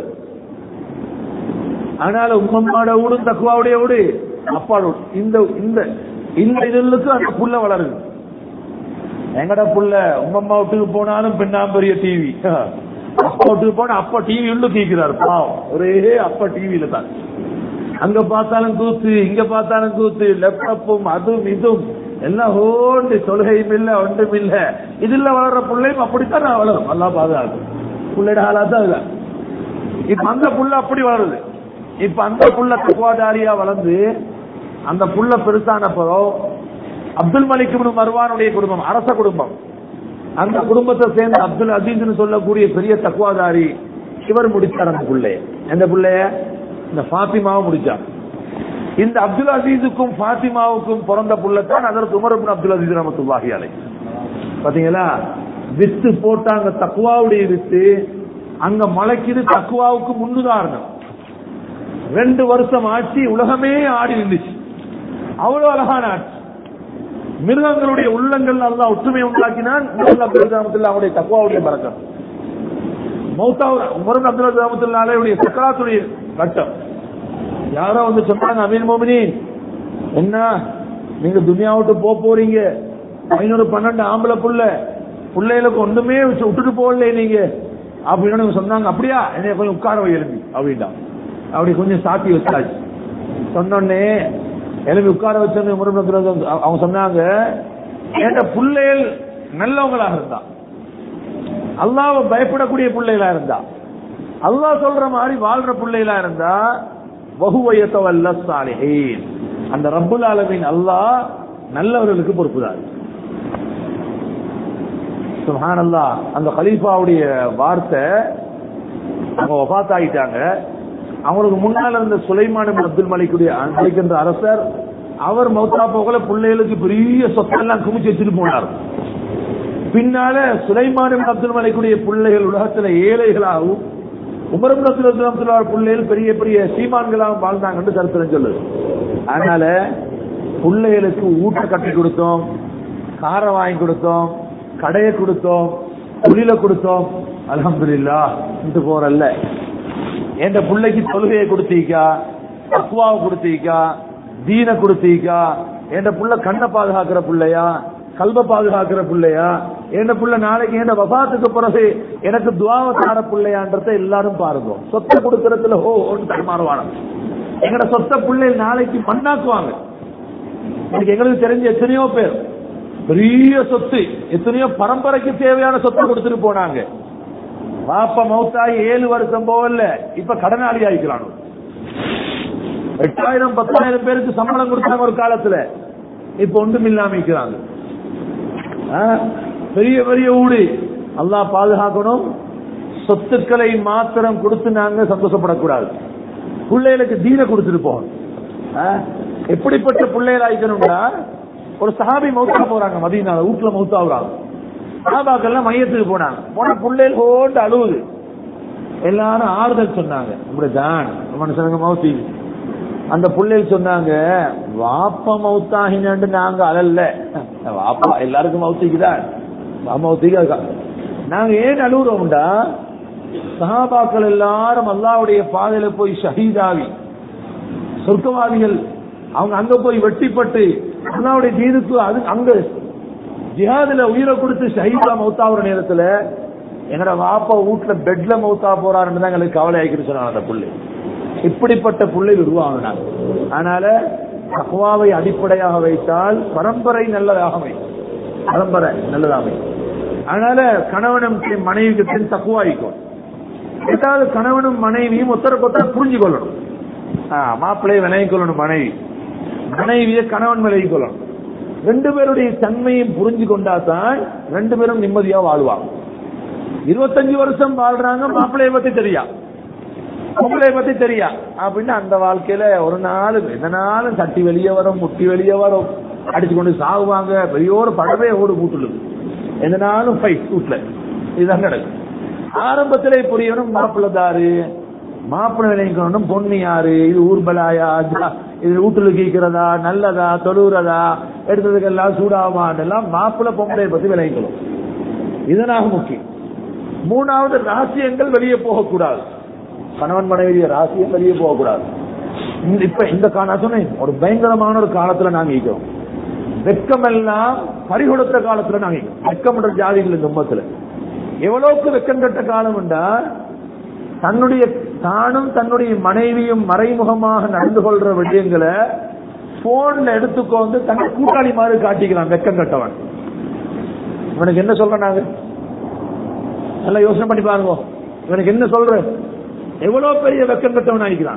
அதனால உம்மம்மாட வீடு தக்குவாவுடைய வீடு அப்பாட வீடு. இந்த இந்த இந்த இதுக்கு அந்த புள்ள வளருது எங்கட புள்ள உம்மம்மா வீட்டுக்கு போனாலும் பெண்ணாம்பரிய டிவி அப்பா வீட்டுக்கு போனா அப்பா டிவி உள்ள தீக்கிறார் பாவம் ஒரே அப்பா டிவியில தான் அங்க பார்த்தாலும் கூத்து இங்க பார்த்தாலும் கூத்து லேப்டாப்பும் அதுவும் இதுவும் எல்லாம் ஓண்டு தொழுகையும் இல்ல ஒன்றும் இல்ல இதுல வளர்ற பிள்ளையும் அப்படித்தான் நான் வளரும் நல்லா பாதுகாக்கும் பிள்ளைட ஆளா தான் இல்ல இப்ப அந்த புள்ள அப்படி வளருது இப்ப அந்த புள்ள தக்குவாதாரியா வளர்ந்து அந்த புள்ள பெருசானப்போ அப்துல் மலிக் இப்னு மர்வானுடைய குடும்பம் அரச குடும்பம் அந்த குடும்பத்தை சேர்ந்த அப்துல் அசீஸ்னு சொல்லக்கூடிய பெரிய தக்குவாதாரி இவர் முடிச்சார் அந்த புள்ளைய எந்த புள்ளைய இந்த பாத்திமாவை முடிச்சார் இந்த அப்துல் அசீஸுக்கும் பாத்திமாவுக்கும் பிறந்த புள்ளத்தான் அதற்கு உமர் இப்னு அப்துல் அசீஸ் ரஹமத்துல்லாஹி அலைஹி பாத்தீங்களா வித்து போட்டாங்க தக்குவாவுடைய வித்து அங்க மலைக்குது தக்குவாவுக்கு முன்னுதாரணம் ரெண்டு வருஷம் ஆட்சி உலகமே ஆடி நின்றுச்சு அவ்வளவு அழகான ஆட்சி மிருகங்களுடைய உள்ளங்கள் அல்லா ஒற்றுமை உண்டாக்கினான் அவருடைய தக்குவாவுடைய பறக்கம் மௌத்தாவுடைய உமரன் அப்துல் ரஹமத்துல்லாவுடைய சக்கராத்துடைய கட்டம் யாரோ வந்து சொன்னாங்க அமீன் மோமினி என்ன நீங்க துனியா விட்டு போக போறீங்க ஐநூறு பன்னெண்டு ஆம்பளை புள்ள பிள்ளைகளுக்கு ஒண்ணுமே வச்சு விட்டுட்டு போகல நீங்க அப்படின்னு இவங்க சொன்னாங்க அப்படியா என்னைய கொஞ்சம் உட்கார வை எழுப்பி அப்படின்டா அப்படி கொஞ்சம் சாத்தி வச்சாச்சு சொன்னோடனே எழுப்பி உட்கார வச்சோன்னு உமர் இப்னு அப்துல் அசீஸ் அவங்க சொன்னாங்க என்ற பிள்ளைகள் நல்லவங்களாக இருந்தா அல்லாவை பயப்படக்கூடிய பிள்ளைகளா இருந்தா அல்லாஹ் சொல்ற மாதிரி வாழ்ற பிள்ளைகளா இருந்தா வகுவயத்தவல்ல சாலிஹீன் அந்த ரப்புல் ஆலமீன் அல்லாஹ் நல்லவர்களுக்கு பொறுப்புதார் சுஹானல்லா அந்த கலீஃபாவுடைய வார்த்தை அவங்க வபாத் ஆகிட்டாங்க அவங்களுக்கு முன்னால இருந்த சுலைமான் இப்னு அப்துல் மலிக்குடைய அழைக்கின்ற அரசர் அவர் மௌத்தா போகல பிள்ளைகளுக்கு பெரிய சொத்தெல்லாம் குமிச்சு வச்சுட்டு போனார் பின்னால சுலைமான் இப்னு அப்துல் மலிக்குடைய பிள்ளைகள் உலகத்துல ஏழைகளாகவும் உமர் இப்னு அப்துல் அப்துல்லா பிள்ளைகள் பெரிய பெரிய சீமான்களாகவும் வாழ்ந்தாங்கன்னு சரித்திரம் சொல்லுது அதனால பிள்ளைகளுக்கு ஊட்ட கட்டி கொடுத்தோம் காரை வாங்கி கொடுத்தோம் கடையை கொடுத்தோம் தொழில கொடுத்தோம் அலமதுல்லா இது போறல்ல என் பிள்ளைக்கு தொழுகையை கொடுத்தீக்கா அக்குவாவை கொடுத்தீக்கா தீன கொடுத்தீக்கா என் புள்ள கண்ணை பாதுகாக்கிற பிள்ளையா கல்வ பாதுகாக்கிற பிள்ளையா என் புள்ள நாளைக்கு என் வபாத்துக்கு பிறகு எனக்கு துவாவை தார பிள்ளையான்றத எல்லாரும் பாருங்க சொத்தை கொடுக்கறதுல ஓ ஒன்று தடுமாறுவானம் எங்கட சொத்த பிள்ளை நாளைக்கு மண்ணாக்குவாங்க இன்னைக்கு எங்களுக்கு தெரிஞ்ச எத்தனையோ பேர் பெரிய சொத்து எத்தனையோ பரம்பரைக்கு தேவையான சொத்தை கொடுத்துட்டு போனாங்க பாப்பா மௌத்தாகி ஏழு வருஷம் போகல இப்ப கடனாளி ஆயிக்கிறானு எட்டாயிரம் பத்தாயிரம் பேருக்கு சம்பளம் கொடுத்தாங்க ஒரு காலத்துல இப்ப ஒன்றும் இல்லாம இருக்கிறாங்க ஆ, பெரிய பெரிய ஊடு அல்லாஹ் பாதுகாக்கணும் சொத்துக்களை மாத்திரம் கொடுத்து நாங்க சந்தோஷப்படக்கூடாது பிள்ளைகளுக்கு தீன கொடுத்துட்டு போகணும் ஆ? எப்படிப்பட்ட பிள்ளைகள் ஆயிக்கணும்னா ஒரு சஹாபி மௌத்தா போறாங்க மதியனால வீட்டுல மௌத்தாவுறாங்க சஹாபாக்கெல்லாம் மையத்துக்கு போனாங்க போன பிள்ளைகள் ஓண்டு அழுவுது எல்லாரும் ஆறுதல் சொன்னாங்க இப்படிதான் மனுஷனுங்க மௌத்தி அந்த பிள்ளைகள் சொன்னாங்க வாப்பா மௌத்தாகினாண்டு நாங்க அழல்ல வாப்பா எல்லாருக்கும் மௌத்திக்குதான் மௌத்திக்கு இருக்கா நாங்க ஏன் அழுகுறோம்டா சஹாபாக்கள் எல்லாரும் அல்லாவுடைய பாதையில போய் ஷஹீதாவி சொர்க்கவாதிகள் அவங்க அங்க போய் வெட்டிப்பட்டு அல்லாவுடைய தீனுக்கு அது அங்க ஜிஹாதுல உயிரை கொடுத்து ஷஹீதா மௌத்தாகிற நேரத்துல எங்கட வாப்பா வீட்டுல பெட்ல மௌத்தா போறாருன்னு தான் எங்களுக்கு கவலை ஆகிக்கிட்டு சொன்னாங்க அந்த புள்ளை இப்படிப்பட்ட புள்ளை உருவாகினாங்க அதனால தக்குவாவை அடிப்படையாக வைத்தால் பரம்பரை நல்லதாக அமையும் பரம்பரை நல்லதாக அமையும் அதனால கணவனும் மனைவிக்கு தக்குவாய்க்கும் ஏதாவது கணவனும் மனைவியும் ஒருத்தருக்கு ஒருத்தர் புரிஞ்சு கொள்ளணும் மாப்பிள்ளையை விலகி கொள்ளணும் மனைவி மனைவியை கணவன் விலகி கொள்ளணும் ரெண்டு பேருடைய தன்மையும் புரிஞ்சு கொண்டாதான் ரெண்டு பேரும் நிம்மதியா வாழ்வாங்க இருபத்தஞ்சு வருஷம் வாழ்றாங்க மாப்பிள்ளைய பத்தி தெரியா பொம்பளைய பத்தி தெரியா அப்படின்னு அந்த வாழ்க்கையில ஒரு நாள் எதனாலும் தட்டி வெளியே வரும் முட்டி வெளியே வரும் அடிச்சு கொண்டு சாகுவாங்க பெரிய ஒரு படவே ஓடு கூட்டுள்ளது எதனாலும் ஃபைட் வீட்டுல இதுதான் நடக்கும் ஆரம்பத்திலே புரியணும் மாப்பிள்ளதாரு மாப்பிள்ளை விளைவிக்கணும் பொண்ணு யாரு இது ஊர்பலாயா இது வீட்டுல கேட்கிறதா நல்லதா தொழுகிறதா எடுத்ததுக்கெல்லாம் சூடாகுமாட்டெல்லாம் மாப்பிள்ளை பொம்பளை பத்தி விளைவிக்கணும் இதனாக முக்கியம் மூணாவது ரகசியங்கள் வெளியே போகக்கூடாது கணவன் மனைவிய ரகசியம் வெளியே போகக்கூடாது இப்ப இந்த கால சொன்னேன் ஒரு பயங்கரமான ஒரு காலத்துல நாங்க இருக்கிறோம் வெக்கம் எல்லாம் பறிகொடுத்த காலத்துல நாங்க வெக்கம்ன்ற ஜாதிகள் இந்த உம்மத்துல எவ்வளவுக்கு வெக்கம் கட்ட காலம் என்றால் தன்னுடைய தானும் தன்னுடைய மனைவியும் மறைமுகமாக நடந்து கொள்ற விடயங்களை போன்ல எடுத்துக்கொண்டு தன்னை கூட்டாளி மாதிரி காட்டிக்கலாம் வெக்கம் கட்டவன் இவனுக்கு என்ன சொல்ற நாங்க நல்லா யோசனை பண்ணி பாருங்க இவனுக்கு என்ன சொல்ற எவ்வளவு பெரிய வெக்கம் கட்டவன் ஆகிக்கிறான்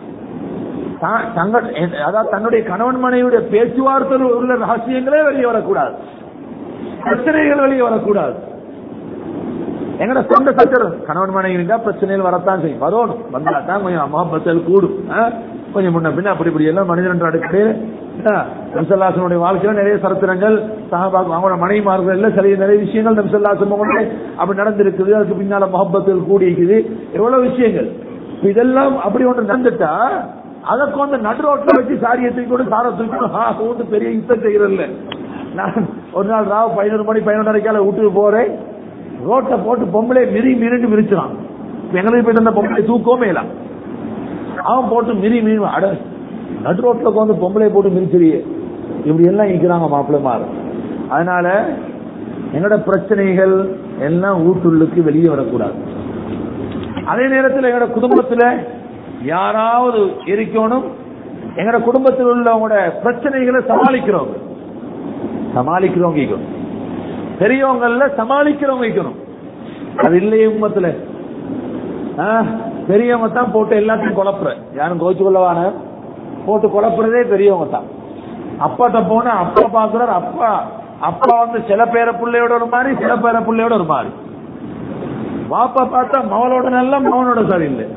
அதாவது தன்னுடைய கணவன் மனைவியுடைய பேச்சுவார்த்தை உள்ள ரகசியங்களே வெளியே வரக்கூடாது பிரச்சனைகள் வெளியே வரக்கூடாது எங்கட சொந்த சச்சரம் கணவன் மனைவி இருந்தா பிரச்சனைகள் வரத்தான் செய்யும் வரணும் வந்தா தான் கொஞ்சம் மகப்பத்தல் கூடும் கொஞ்சம் முன்ன பின்ன அப்படி இப்படி எல்லாம் மனிதன் அடுக்கு நம்சல்லாசனுடைய வாழ்க்கையில நிறைய சரித்திரங்கள் சகாபாக் அவங்களோட மனைவிமார்கள் எல்லாம் சில நிறைய விஷயங்கள் நம்சல்லாசம் அப்படி நடந்திருக்குது அதுக்கு பின்னால முகப்பத்தில் கூடி இருக்குது எவ்வளவு விஷயங்கள் இதெல்லாம் அப்படி ஒன்று நடந்துட்டா அதை கொண்டு நடு ரோட்ல வச்சு சாரியை தூக்கி சாரை தூக்கி பெரிய யுத்தம் செய்யறதில்ல நான் ஒரு நாள் ராவ் பதினொரு மணி பதினொன்றரைக்கால விட்டுட்டு போறேன் ரோட்டை போட்டு பொம்பளை மிரி மிரிண்டு மிரிச்சிடான் எங்களுக்கு போயிட்டு அந்த பொம்பளை தூக்கமே இல்லை அவன் போட்டு மிரி மிரி அட நடு ரோட்ல உட்காந்து பொம்பளை போட்டு மிரிச்சிரியே இப்படி எல்லாம் இருக்கிறாங்க மாப்பிள்ளை மாறு அதனால என்னோட பிரச்சனைகள் எல்லாம் வீட்டுள்ளுக்கு வெளியே வரக்கூடாது அதே நேரத்தில் எங்களோட குடும்பத்துல யாராவது இருக்கணும் எங்களோட குடும்பத்தில் உள்ளவங்களோட பிரச்சனைகளை சமாளிக்கிறவங்க சமாளிக்கிறவங்க இருக்கணும் பெரியவங்கல்ல சமாளிக்கிறவங்க வைக்கணும் அது இல்லையே உம்மத்துல பெரியவங்க தான் போட்டு எல்லாத்தையும் குழப்புற யாரும் கோச்சு கொள்ளவான போட்டு குழப்புறதே பெரியவங்க தான் அப்பாட்ட போனா அப்பா பாக்குறாரு அப்பா அப்பா வந்து சில பேர பிள்ளையோட ஒரு மாதிரி சில பேர பிள்ளையோட ஒரு மாதிரி வாப்பா பார்த்தா மவளோட நல்ல மவனோட சரியில்லை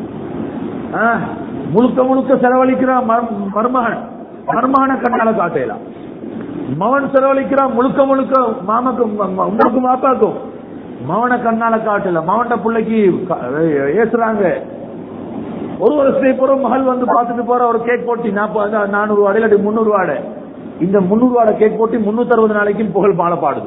முழுக்க முழுக்க செலவழிக்கிறான் மருமகன் மருமகனை கண்ணால காட்டலாம் மவன் செலவழிக்கிறான் முழுக்க முழுக்க மாமக்கு உங்களுக்கு மாப்பாக்கும் மவனை கண்ணால காட்டல மவன்ட பிள்ளைக்கு ஏசுறாங்க ஒரு வருஷத்துக்கு பிறகு மகள் வந்து பார்த்துட்டு போற ஒரு கேக் போட்டி நாற்பது நானூறு வாடை இல்லாட்டி முன்னூறு வாடை இந்த முன்னூறு வாடை கேக் போட்டி முன்னூத்தி அறுபது நாளைக்கும் புகழ் பாட பாடுது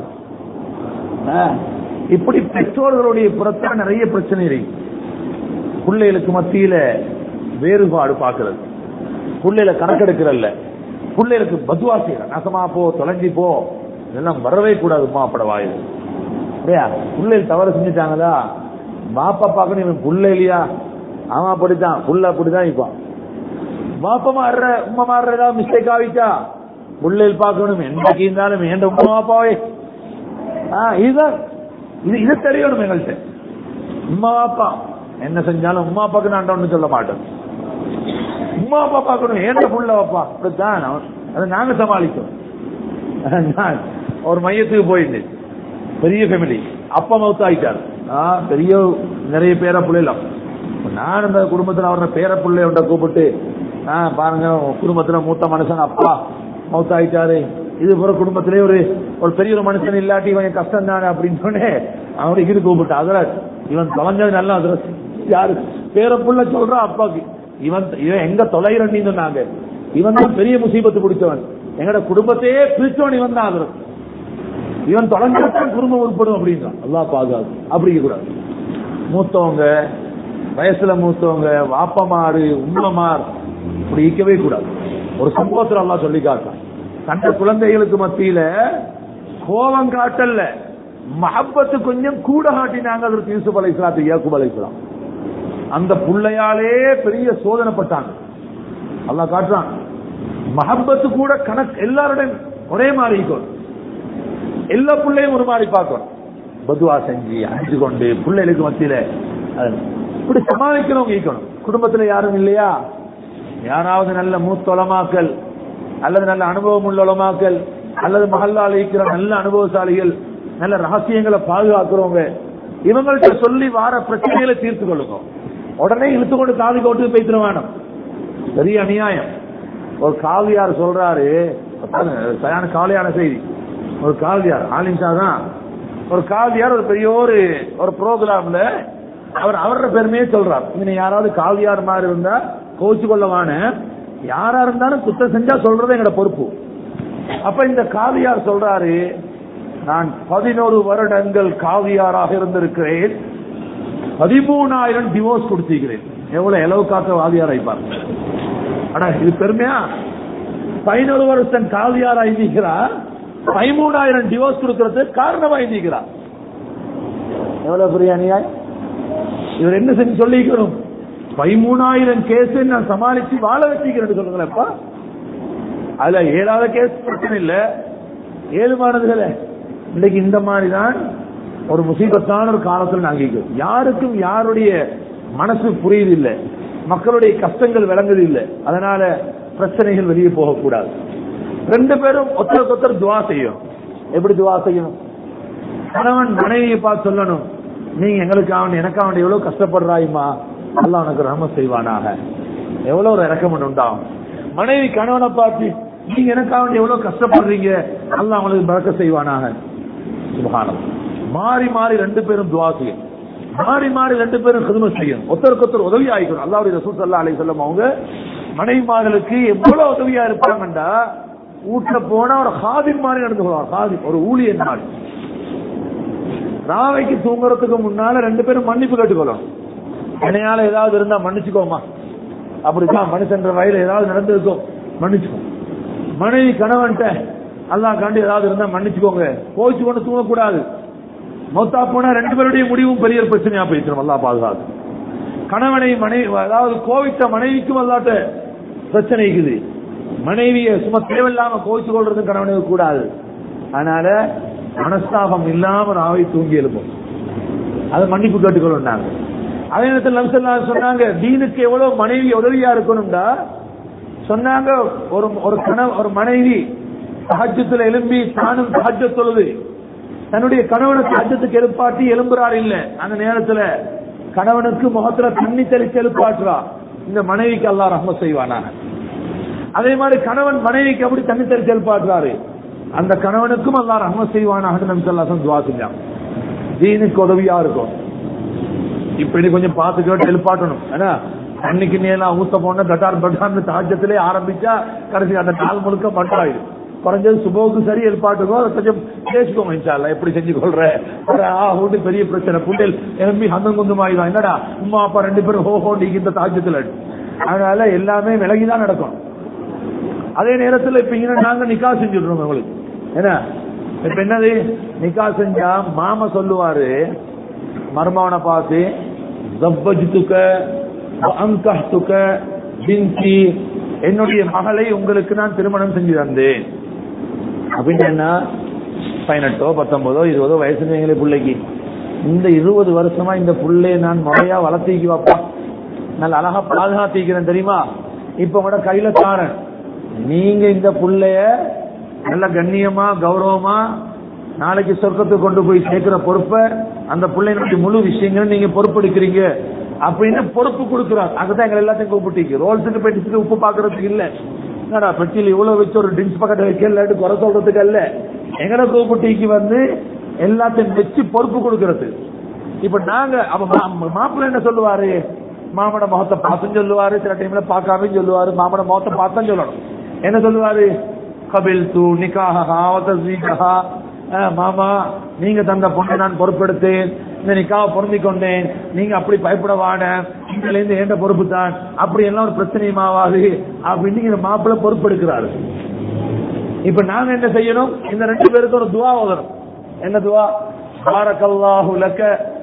இப்படி பெற்றோர்களுடைய புறத்தில் நிறைய பிரச்சனை இருக்கு பிள்ளைகளுக்கு மத்தியில வேறுபாடு பார்க்கறது பிள்ளைகளை கணக்கெடுக்கிறல்ல பிள்ளைகளுக்கு பத்வா செய்யற நசமா போ தொலைஞ்சி போ இதெல்லாம் வரவே கூடாது மாப்பட வாயில் இல்லையா பிள்ளைகள் தவறு செஞ்சுட்டாங்களா பாப்பா பார்க்கணும் இவன் புள்ள இல்லையா அவன் அப்படித்தான் புள்ள அப்படிதான் இருப்பான் பாப்பா மாறுற உமா மாறுற ஏதாவது மிஸ்டேக் ஆகிட்டா பிள்ளைகள் பார்க்கணும் என்னைக்கு இருந்தாலும் என் உமா பாப்பாவே இதுதான் இது இது தெரியணும் எங்கள்கிட்ட உமா பாப்பா என்ன செஞ்சாலும் உமா அப்பாக்கு நான் ஒண்ணு சொல்ல மாட்டேன் உமா அப்பா பார்க்கணும் ஏன் புள்ள அப்பா அப்படித்தான் அதை நாங்க சமாளிக்கணும் நான் ஒரு மையத்துக்கு போயிருந்தேன் பெரிய ஃபேமிலி அப்பா மவுத் ஆயிட்டார் பெரிய நிறைய பேர பிள்ளைலாம் நான் இந்த குடும்பத்துல அவரோட பேர பிள்ளையோட கூப்பிட்டு ஆ பாருங்க உங்க குடும்பத்துல மூத்த மனுஷன் அப்பா மௌத்தாயிட்டாரு இது போற குடும்பத்திலே ஒரு ஒரு பெரிய ஒரு மனுஷன் இல்லாட்டி இவன் கஷ்டம் தானே அப்படின்னு சொன்னே அவனை இது கூப்பிட்டு அதுல இவன் தொலைஞ்சது நல்லா அதுல யாரு பேர புள்ள சொல்றான் அப்பாக்கு இவன் இவன் எங்க தொலைகிறன்னு சொன்னாங்க இவன் தான் பெரிய முசீபத்து பிடிச்சவன் எங்கட குடும்பத்தையே பிரிச்சவன் இவன் தான் அதுல இவன் தொலைஞ்சாத்தான் குடும்பம் உட்படும் அப்படின்றான் அல்லா பாதுகாப்பு அப்படி கூடாது மூத்தவங்க வயசுல மூத்தவங்க வாப்பமாறு உம்மமார் இப்படி இருக்கவே கூடாது ஒரு சம்பவத்தில் அல்லா சொல்லி காட்டான் தந்த குழந்தைகளுக்கு மத்தியில கோபம் காட்டல்ல மஹப்பத்து கொஞ்சம் கூட காட்டினாங்க அதற்கு யூசுப் அலை இஸ்லாத்து யாக்குப் அலை இஸ்லாம் அந்த புள்ளையாலே பெரிய சோதனைப்பட்டாங்க அல்லாஹ் காட்டுறான் மஹப்பத்து கூட கணக்கு எல்லாருடன் ஒரே மாதிரி இருக்கணும் எல்லா பிள்ளையும் ஒரு மாதிரி பார்க்கணும் பதுவா செஞ்சு அணிஞ்சு கொண்டு பிள்ளைகளுக்கு மத்தியில அது இப்படி சமாளிக்கிறவங்க இருக்கணும் குடும்பத்துல யாரும் இல்லையா யாராவது நல்ல மூத்தொலமாக்கல் அல்லது நல்ல அனுபவம் உள்ள உலமாக்கல் அல்லது மகல்லால் இருக்கிற நல்ல அனுபவசாலிகள் நல்ல ரகசியங்களை பாதுகாக்கிறவங்க இவங்கள்ட்ட சொல்லி வார பிரச்சனைகளை தீர்த்து கொள்ளுங்க உடனே இழுத்து கொண்டு காது கோட்டு போய்த்திர வேணும் பெரிய அநியாயம் ஒரு காவியார் சொல்றாரு சரியான காலியான செய்தி ஒரு காவியார் ஆலிம்ஷா தான் ஒரு காவியார் ஒரு பெரிய ஒரு ஒரு ப்ரோக்ராம்ல அவர் அவரோட பெருமையே சொல்றார் இங்க யாராவது காவியார் மாதிரி இருந்தா கோச்சு கொள்ளவான யாரா இருந்தாலும் குத்தம் செஞ்சா சொல்றது எங்கட பொறுப்பு அப்ப இந்த காவியார் சொல்றாரு நான் பதினோரு வருடங்கள் காவியாராக இருந்திருக்கிறேன் பதிமூணாயிரம் டிவோர்ஸ் கொடுத்திருக்கிறேன் எவ்வளவு இலவு காக்க வாதியார் ஆயிப்பார் அடா இது பெருமையா பதினோரு வருஷம் காவியாரா இருந்திருக்கிறார் பதிமூணாயிரம் டிவோர்ஸ் கொடுக்கறது காரணமா இருந்திருக்கிறார் எவ்வளவு பெரிய அநியாயம் இவர் என்ன செஞ்சு சொல்லிக்கணும் பதிமூணாயிரம் கேஸ் நான் சமாளிச்சு வாழ வச்சுக்கிறேன் சொல்லுங்களேப்பா அதுல ஏழாவது கேஸ் பிரச்சனை இல்ல ஏழுமானதுல இன்னைக்கு இந்த மாதிரி தான் ஒரு முசீபத்தான ஒரு காலத்தில் நாங்க இருக்கிறோம் யாருக்கும் யாருடைய மனசு புரியுது இல்ல மக்களுடைய கஷ்டங்கள் விளங்குது இல்ல அதனால பிரச்சனைகள் வெளியே போகக்கூடாது ரெண்டு பேரும் ஒருத்தருக்கு ஒருத்தர் துவா செய்யும் எப்படி துவா செய்யணும் கணவன் மனைவியை பார்த்து சொல்லணும் நீங்க எங்களுக்கு அவன் எனக்கு அவன் எவ்வளவு கஷ்டப்படுறாயுமா அல்ல உனக்கு ரஹம செய்வானாக எவ்வளவு ஒரு இறக்கம் உண்டாகும் மனைவி கணவனை பார்த்து நீங்க எனக்கு அவன் எவ்வளவு கஷ்டப்படுறீங்க அல்ல அவங்களுக்கு பறக்க செய்வானாக சுபகானம் மாறி மாறி ரெண்டு பேரும் துவா செய்யும் மாறி மாறி ரெண்டு பேரும் கிரும செய்யும் ஒருத்தருக்கு ஒருத்தர் உதவி ஆகிக்கணும் அல்லாவுடைய ரசூல் சல்லா அலி சொல்லம் அவங்க மனைவிமார்களுக்கு எவ்வளவு உதவியா இருப்பாங்கண்டா வீட்டுல போனா ஒரு ஹாதின் மாதிரி நடந்து கொள்வார் ஹாதி ஒரு ஊழியன் மாதிரி ராவைக்கு தூங்குறதுக்கு முன்னால ரெண்டு பேரும் மன்னிப்பு கேட்டுக்கொள்ளணும் என்னையால ஏதாவது இருந்தா மன்னிச்சுக்கோமா அப்படித்தான் மனுஷன்ற வயல ஏதாவது நடந்திருக்கும் மன்னிச்சுக்கோ மனைவி கணவன்ட்ட அல்லா காண்டி ஏதாவது இருந்தா மன்னிச்சுக்கோங்க கோச்சு கொண்டு தூங்கக்கூடாது மொத்தா போனா ரெண்டு பேருடைய முடிவும் பெரிய பிரச்சனையா போயிடும் அல்லா பாதுகாத்து கணவனை மனைவி அதாவது கோவித்த மனைவிக்கும் அல்லாட்ட பிரச்சனை இருக்குது மனைவியை சும்மா தேவையில்லாம கோவிச்சு கொள்றது கணவனுக்கு கூடாது அதனால மனஸ்தாபம் இல்லாம ராவை தூங்கி எழுப்போம் அதை மன்னிப்பு கேட்டுக்கொள்ளும் அதே நேரத்தில் நம்சல்லா சொன்னாங்க தீனுக்கு எவ்வளவு மனைவி உதவியா இருக்கணும்டா சொன்னாங்க ஒரு ஒரு கணவ ஒரு மனைவி சஹஜத்துல எழும்பி தானும் சஹஜ தொழுது தன்னுடைய கணவனை சஹஜத்துக்கு எழுப்பாட்டி எழும்புறார் இல்ல அந்த நேரத்துல கணவனுக்கு முகத்துல தண்ணி தெளிச்சு எழுப்பாட்டுறா இந்த மனைவிக்கு அல்லா ரஹ்ம செய்வானாங்க அதே மாதிரி கணவன் மனைவிக்கு அப்படி தண்ணி தெளிச்சு எழுப்பாட்டுறாரு அந்த கணவனுக்கும் அல்லா ரஹ்ம செய்வானாக நம் சொல்லாசம் துவா செஞ்சான் தீனுக்கு உதவியா இருக்கும் இப்படி கொஞ்சம் பார்த்து கேட்டு எழுப்பாட்டணும் ஏன்னா அன்னைக்கு நேரம் ஊத்த போன கட்டார் பட்டார்னு தாஜத்திலே ஆரம்பிச்சா கடைசி அந்த நாள் முழுக்க மட்டாயிடும் குறைஞ்சது சுபோக்கு சரி எழுப்பாட்டுக்கோ அதை கொஞ்சம் பேசிக்கோங்க இன்ஷால்ல எப்படி செஞ்சு கொள்ற ஆஹோண்டு பெரிய பிரச்சனை புண்டில் எம்பி ஹந்தம் குந்தமாயிடும் என்னடா உமா அப்பா ரெண்டு பேரும் ஹோஹோ நீங்க இந்த தாஜத்துல அதனால எல்லாமே விலகிதான் நடக்கும் அதே நேரத்தில் இப்ப இங்க நாங்க நிக்கா செஞ்சுடுறோம் உங்களுக்கு என்ன இப்ப என்னது நிக்கா செஞ்சா மாமா சொல்லுவாரு மர்மவனை பார்த்து ஜப்பஜித்துக்க அங்கஹ்துக்க பின்தி என்னுடைய மகளை உங்களுக்கு நான் திருமணம் செஞ்சு தந்தேன் அப்படின்னு என்ன பதினெட்டோ பத்தொன்பதோ இருபதோ வயசு எங்களே பிள்ளைக்கு இந்த இருபது வருஷமா இந்த புள்ளைய நான் முறையா வளர்த்திக்கு வைப்பா நல்ல அழகா பாதுகாத்திக்கிறேன் தெரியுமா இப்ப கூட கையில தாரேன் நீங்க இந்த புள்ளைய நல்ல கண்ணியமா கௌரவமா நாளைக்கு சொர்க்கத்துக்கு கொண்டு போய் சேர்க்கிற பொறுப்பை அந்த பிள்ளைகளுடைய முழு விஷயங்களும் நீங்க பொறுப்பெடுக்கிறீங்க அப்படின்னு பொறுப்பு கொடுக்குறாங்க அதுதான் எங்களை எல்லாத்தையும் கூப்பிட்டு ரோல்ஸுக்கு பெட்டிச்சுட்டு உப்பு பாக்குறதுக்கு இல்ல என்னடா பெட்டியில் இவ்வளவு வச்சு ஒரு ட்ரிங்க்ஸ் பக்கெட் வைக்கல குறை சொல்றதுக்கு அல்ல எங்கட கூப்பிட்டிக்கு வந்து எல்லாத்தையும் வச்சு பொறுப்பு கொடுக்கறது இப்ப நாங்க அப்ப மா- மாப்பிள்ளை என்ன சொல்லுவாரு மாமட முகத்தை பார்த்தும் சொல்லுவாரு சில டைம்ல பார்க்காம சொல்லுவாரு மாமட முகத்தை பார்த்தும் சொல்லணும் என்ன சொல்லுவாரு கபில் தூ நிக்காஹா வதஸ்வீகஹா அஹ் மாமா நீங்க தந்த பொண்ணை நான் பொறுப்பெடுத்தேன் இந்த நிக்காவை பொருந்தி கொண்டேன் நீங்க அப்படி பயப்படவான இதுல இருந்து ஏண்ட பொறுப்பு தான் அப்படி எல்லாம் ஒரு பிரச்சனையும் ஆகாது அப்படின்னு இந்த மாப்பிள்ளை பொறுப்பெடுக்கிறாரு இப்ப நாங்க என்ன செய்யணும் இந்த ரெண்டு பேருக்கு ஒரு துவா ஓதணும் என்ன துவா பாரக்கல்லாஹு லக்க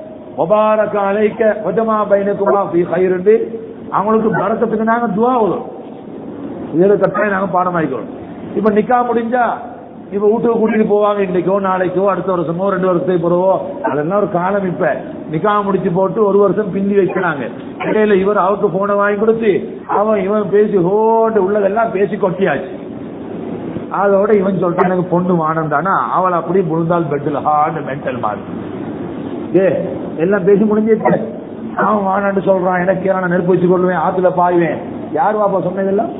வபாரக அலைக்க வஜமா பைனகுமா ஃபீ கைருந்து அவங்களுக்கு பரக்கத்துக்கு நாங்க துவா ஓதணும் இதுல கட்டாயம் நாங்க பாடமாயிக்கிறோம் இப்ப நிக்கா முடிஞ்சா இப்ப வீட்டுக்கு கூட்டிட்டு போவாங்க இன்னைக்கோ நாளைக்கோ அடுத்த வருஷமோ ரெண்டு வருஷத்துக்கு பிறவோ அதெல்லாம் ஒரு காலம் இப்ப நிக்கா முடிச்சு போட்டு ஒரு வருஷம் பிந்தி வைக்கிறாங்க இடையில இவர் அவருக்கு போனை வாங்கி கொடுத்து அவன் இவன் பேசி ஹோண்டு உள்ளதெல்லாம் பேசி கொட்டியாச்சு அதோட இவன் சொல்லிட்டு எனக்கு பொண்ணு வானம் தானா அவள் அப்படியே முழுந்தாள் பெட்டில் ஹார்டு மென்டல் மாதிரி ஏ எல்லாம் பேசி முடிஞ்சிட்டு அவன் வானான்னு சொல்றான் எனக்கு நான் நெருப்பு வச்சு கொள்வேன் ஆத்துல பாய்வேன் யார் வாப்பா சொன்னதெல்லாம்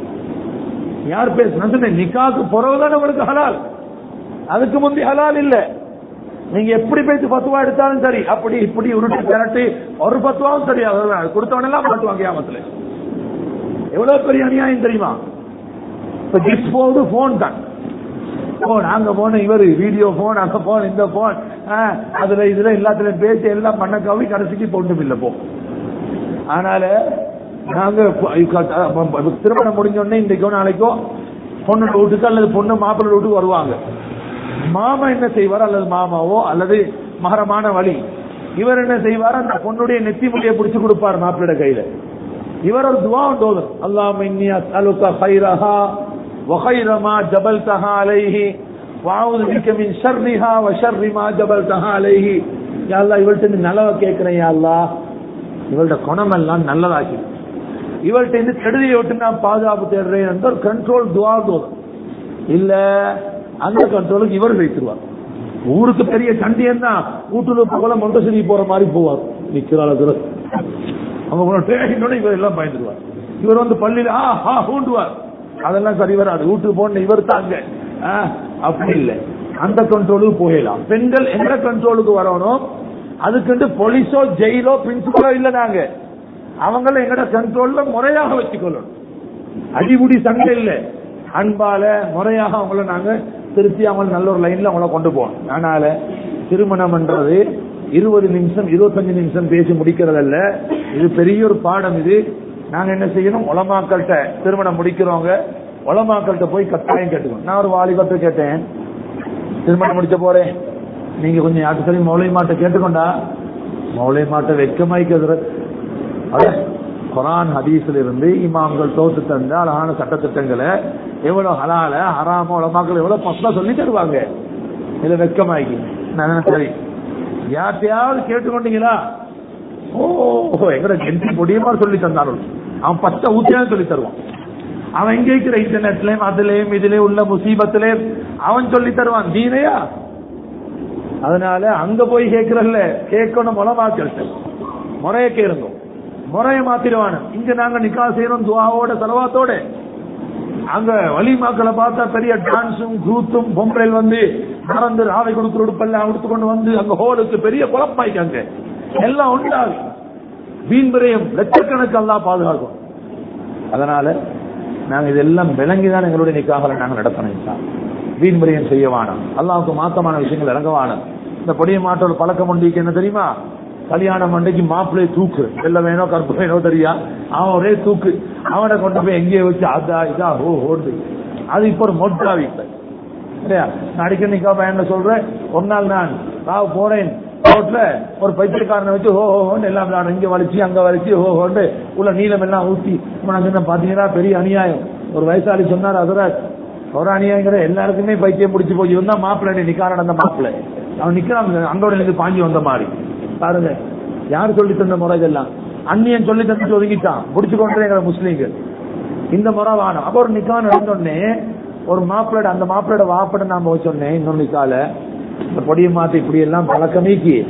யார் பேச நான் சொன்னேன் நிக்காக்கு பிறகுதான் உங்களுக்கு ஹலால் அதுக்கு முந்தி ஹலால் இல்ல நீங்க எப்படி பேசி பத்துவா எடுத்தாலும் சரி அப்படி இப்படி உருட்டி திரட்டி ஒரு பத்துவாவும் சரி அதெல்லாம் கொடுத்தவனெல்லாம் மாட்டுவாங்க கியாமத்துல எவ்வளவு பெரிய அநியாயம் தெரியுமா இப்ப கிஃப்ட் போது போன் தான் போன் அங்க போன இவர் வீடியோ போன் அங்க போன் இந்த போன் அதுல இதுல எல்லாத்துலயும் பேசி எல்லாம் பண்ண கவி கடைசிக்கு பொண்ணு இல்ல போ அதனால நாங்க ப- திருமணம் முடிஞ்ச உடனே இன்றைக்கோ நாளைக்கோ பொண்ணு வீட்டுக்கு அல்லது பொண்ணு மாப்பிள்ளை வீட்டுக்கு வருவாங்க மாமா என்ன செய்வார் அல்லது மாமாவோ அல்லது மகரமான வழி இவர் என்ன செய்வார் அந்த பொண்ணுடைய நெத்தி முடியை பிடிச்சு கொடுப்பார் மாப்பிள்ளை கையில இவர் ஒரு துவா தோதர் அல்லாஹ் இன்னி அஸ்அலுக خيرها وخير ما جبلتها عليه واعوذ بك من شرها وشر ما ஜபல்தஹா عليه யா அல்லாஹ் இவள்ட்ட இருந்து நலவ கேக்குறேன் யா அல்லாஹ் இவளோட குணம் எல்லாம் நல்லதாக்கி இவள்ட்ட இருந்து கெடுதியை விட்டு நான் பாதுகாப்பு தேடுறேன் என்ற ஒரு கண்ட்ரோல் துவா தோதர் இல்ல அந்த கண்ட்ரோலுக்கு இவர் வைத்துருவார் ஊருக்கு பெரிய சண்டியன் தான் வீட்டுல போல மொண்டசிரி போற மாதிரி போவார் நிக்கிறாள் அவங்க போன ட்ரெயினோட இவர் எல்லாம் பயந்துருவார் இவர் வந்து பள்ளியில ஆ ஆ ஊண்டுவார் அதெல்லாம் சரி வராது வீட்டுக்கு போன இவர் தாங்க ஆ, அப்படி இல்லை அந்த கண்ட்ரோலுக்கு போயிடலாம் பெண்கள் எந்த கண்ட்ரோலுக்கு வரணும் அதுக்கு போலீஸோ ஜெயிலோ பிரின்சிபலோ இல்ல நாங்க அவங்கள எங்கட கண்ட்ரோல்ல முறையாக வச்சுக்கொள்ளணும் அடிபுடி சண்டை இல்ல அன்பால முறையாக அவங்கள நாங்க திருத்தி அவங்க நல்ல ஒரு லைன்ல அவங்கள கொண்டு போகணும் அதனால திருமணம் என்றது இருபது நிமிஷம் இருபத்தஞ்சு நிமிஷம் பேசி முடிக்கிறதல்ல இது பெரிய ஒரு பாடம் இது நாங்க என்ன செய்யணும் உலமாக்கள்கிட்ட திருமணம் முடிக்கிறவங்க உலமாக்கள்கிட்ட போய் கட்டாயம் கேட்டுக்கணும் நான் ஒரு வாலிபத்தை கேட்டேன் திருமணம் முடிச்ச போறேன் நீங்க கொஞ்சம் யாருக்கு சரி மௌலை மாட்ட கேட்டுக்கொண்டா மௌலை மாட்ட வெக்கமாய்க்கிறது அட, குரான் ஹதீஸ்ல இருந்து இமாம்கள் தோத்து தந்த அழகான சட்டத்திட்டங்களை எவ்வளவு ஹலால ஹராம உலமாக்கள் எவ்வளவு பஸ்லா சொல்லி தருவாங்க இதுல வெக்கமாய்க்கு நான் சரி யார்ட்டையாவது கேட்டுக்கொண்டீங்களா ஓ எங்கட ஜென்சி பொடியமா சொல்லி தந்தாலும் அவன் பச்சை ஊத்தியா சொல்லி தருவான் அவன் எங்க இருக்கிற இன்டர்நெட்லயும் அதுலயும் இதுலயும் உள்ள முசீபத்திலயும் அவன் சொல்லி தருவான் தீனையா அதனால அங்க போய் கேட்கறல்ல கேட்கணும் முளமாக்கள் முறைய கேளுங்க முறைய மாத்திடுவானு இங்க நாங்க நிக்கா செய்யறோம் துவாவோட செலவாத்தோட அங்க வலிமாக்களை பார்த்தா பெரிய டான்ஸும் கூத்தும் பொம்பளைல் வந்து மறந்து ராவை கொடுக்குற உடுப்பெல்லாம் உடுத்து கொண்டு வந்து அங்க ஹோலுக்கு பெரிய குழப்பாய்க்காங்க எல்லாம் உண்டாகும் வீண் விரயம் லட்சக்கணக்கு எல்லாம் பாதுகாக்கும் அதனால நாங்க இதெல்லாம் விளங்கிதான் எங்களுடைய நிக்காக நாங்க நடத்தணும் இன்ஷா. வீண் விரயம் செய்ய வேணாம் அல்லாவுக்கு மாத்தமான விஷயங்கள் இறங்க வேணாம் இந்த பொடிய மாட்டோட பழக்கம் உண்டிக்கு என்ன தெரியுமா கல்யாணம் மண்டைக்கு மாப்பிள்ளைய தூக்கு வெள்ள வேணோ கருப்பு வேணோ தெரியா அவன் ஒரே தூக்கு அவனை கொண்டு போய் எங்கேயே வச்சு அதா இதா ஓ ஓடுது அது இப்போ ஒரு மொட்டா வீட்டில் இல்லையா நான் அடிக்கடி நிக்கா பையன் சொல்றேன் ஒரு நாள் நான் ராவ் போறேன் ரோட்ல ஒரு பைத்தியக்காரனை வச்சு ஹோ ஹோன்னு எல்லாம் விளையாடும் இங்க வலிச்சு அங்க வலிச்சு ஹோ ஹோண்டு உள்ள நீளம் எல்லாம் ஊத்தி இப்ப நான் சொன்னேன் பாத்தீங்கன்னா பெரிய அநியாயம் ஒரு வயசாளி சொன்னார் அதுராஜ் ஒரு அநியாயங்கிற எல்லாருக்குமே பைத்தியம் பிடிச்சு போய் இவன் தான் மாப்பிள்ளை நிக்கா நடந்த மாப்பிள்ளை அவன் நிக்கிறான் அங்கோட எனக்கு பாஞ்சி வந்த மாதிரி பாருங்க யார் சொல்லி தந்த முறை இதெல்லாம் அந்நியன் சொல்லி தந்துட்டு ஒதுங்கிட்டான் பிடிச்சு கொண்டு முஸ்லீம்கள் இந்த முறை வானம் அப்ப ஒரு நிக்கா நடந்தோடனே ஒரு மாப்பிள்ளோட அந்த மாப்பிள்ளோட வாப்பட நாம வச்சோடனே இன்னொரு நிக்கால இந்த பொடியை மாத்தி இப்படி எல்லாம் பழக்கமீக்கி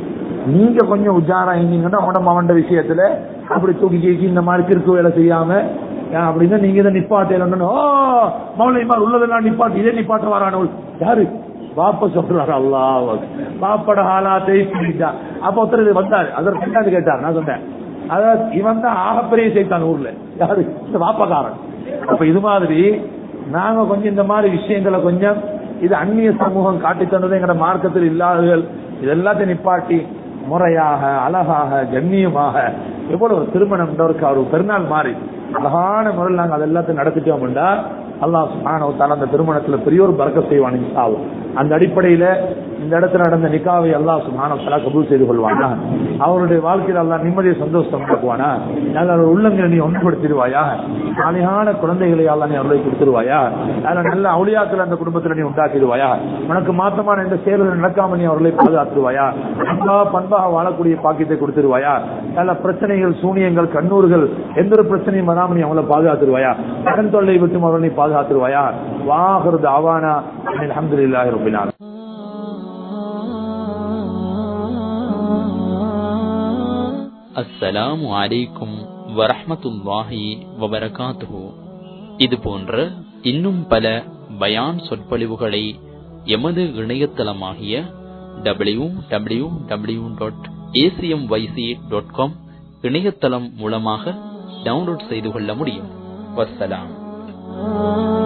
நீங்க கொஞ்சம் உஜாரா இருந்தீங்கன்னா உடம்பு அவன் விஷயத்துல அப்படி தூக்கி கேக்கி இந்த மாதிரி கிறுக்கு வேலை செய்யாம ஏன் அப்படின்னா நீங்க இதை நிப்பாட்டேன் ஓ மௌலிமார் உள்ளதெல்லாம் நிப்பாட்டு இதே நிப்பாட்ட வரானவள் யாரு பாப்ப சொல்றாரு அல்லா பாப்பட ஹாலாத்தை சொல்லிட்டா அப்ப ஒருத்தர் இது வந்தாரு அதற்கு பின்னாடி கேட்டார் நான் சொன்னேன் அதாவது இவன் தான் ஆகப்பெரிய செய்தான் ஊர்ல யாரு இந்த வாப்பக்காரன் அப்ப இது மாதிரி நாங்க கொஞ்சம் இந்த மாதிரி விஷயங்களை கொஞ்சம் இது அந்நிய சமூகம் காட்டி தந்தது எங்கட மார்க்கத்தில் இல்லாதவர்கள் இதெல்லாத்தையும் நிப்பாட்டி முறையாக அழகாக கண்ணியமாக எவ்வளவு ஒரு திருமணம் ஒரு பெருநாள் மாறி அழகான முறையில் நாங்கள் அது எல்லாத்தையும் நடத்திட்டோம்டா அல்லாஹ் சுப்ஹானஹு அந்த திருமணத்துல பெரிய ஒரு பறக்க செய்வான் இன்ஷாவும் அந்த அடிப்படையில இந்த இடத்துல நடந்த நிக்காவை அல்லாஹ் சுப்ஹானஹு தஆலா கபூல் செய்து கொள்வானா அவருடைய வாழ்க்கையில் அல்லாஹ் நிம்மதியை சந்தோஷம் உண்டாக்குவானா நல்ல ஒரு உள்ளங்களை நீ ஒன்றுபடுத்திடுவாயா அழகான குழந்தைகளை அல்லாஹ் நீ அவர்களை கொடுத்துருவாயா அதில் நல்ல அவுளியாக்கள் அந்த குடும்பத்தில் நீ உண்டாக்கிடுவாயா உனக்கு மாத்தமான எந்த செயல்கள் நடக்காம நீ அவர்களை பாதுகாத்துருவாயா அன்பா பண்பாக வாழக்கூடிய பாக்கியத்தை கொடுத்துருவாயா நல்ல பிரச்சனைகள் சூனியங்கள் கண்ணூர்கள் எந்த ஒரு பிரச்சனையும் வராம நீ அவங்கள பாதுகாத்துருவாயா கடன் தொல்லை விட்டு அவர்களை நீ பாதுகாத்துருவாயா வாகிறது அவானா அலமதுல்லாஹி ரபில் ஆலமீன் அஸ்ஸலாமு அலைக்கும் வரஹ்மத்துல்லாஹி வபரகாத்துஹு இது போன்ற இன்னும் பல பயான் சொற்பொழிவுகளை எமது இணையதளமாகிய W W W dot ACM YC dot com இணையதளம் மூலமாக டவுன்லோட் செய்து கொள்ள முடியும் வஸ்ஸலாம்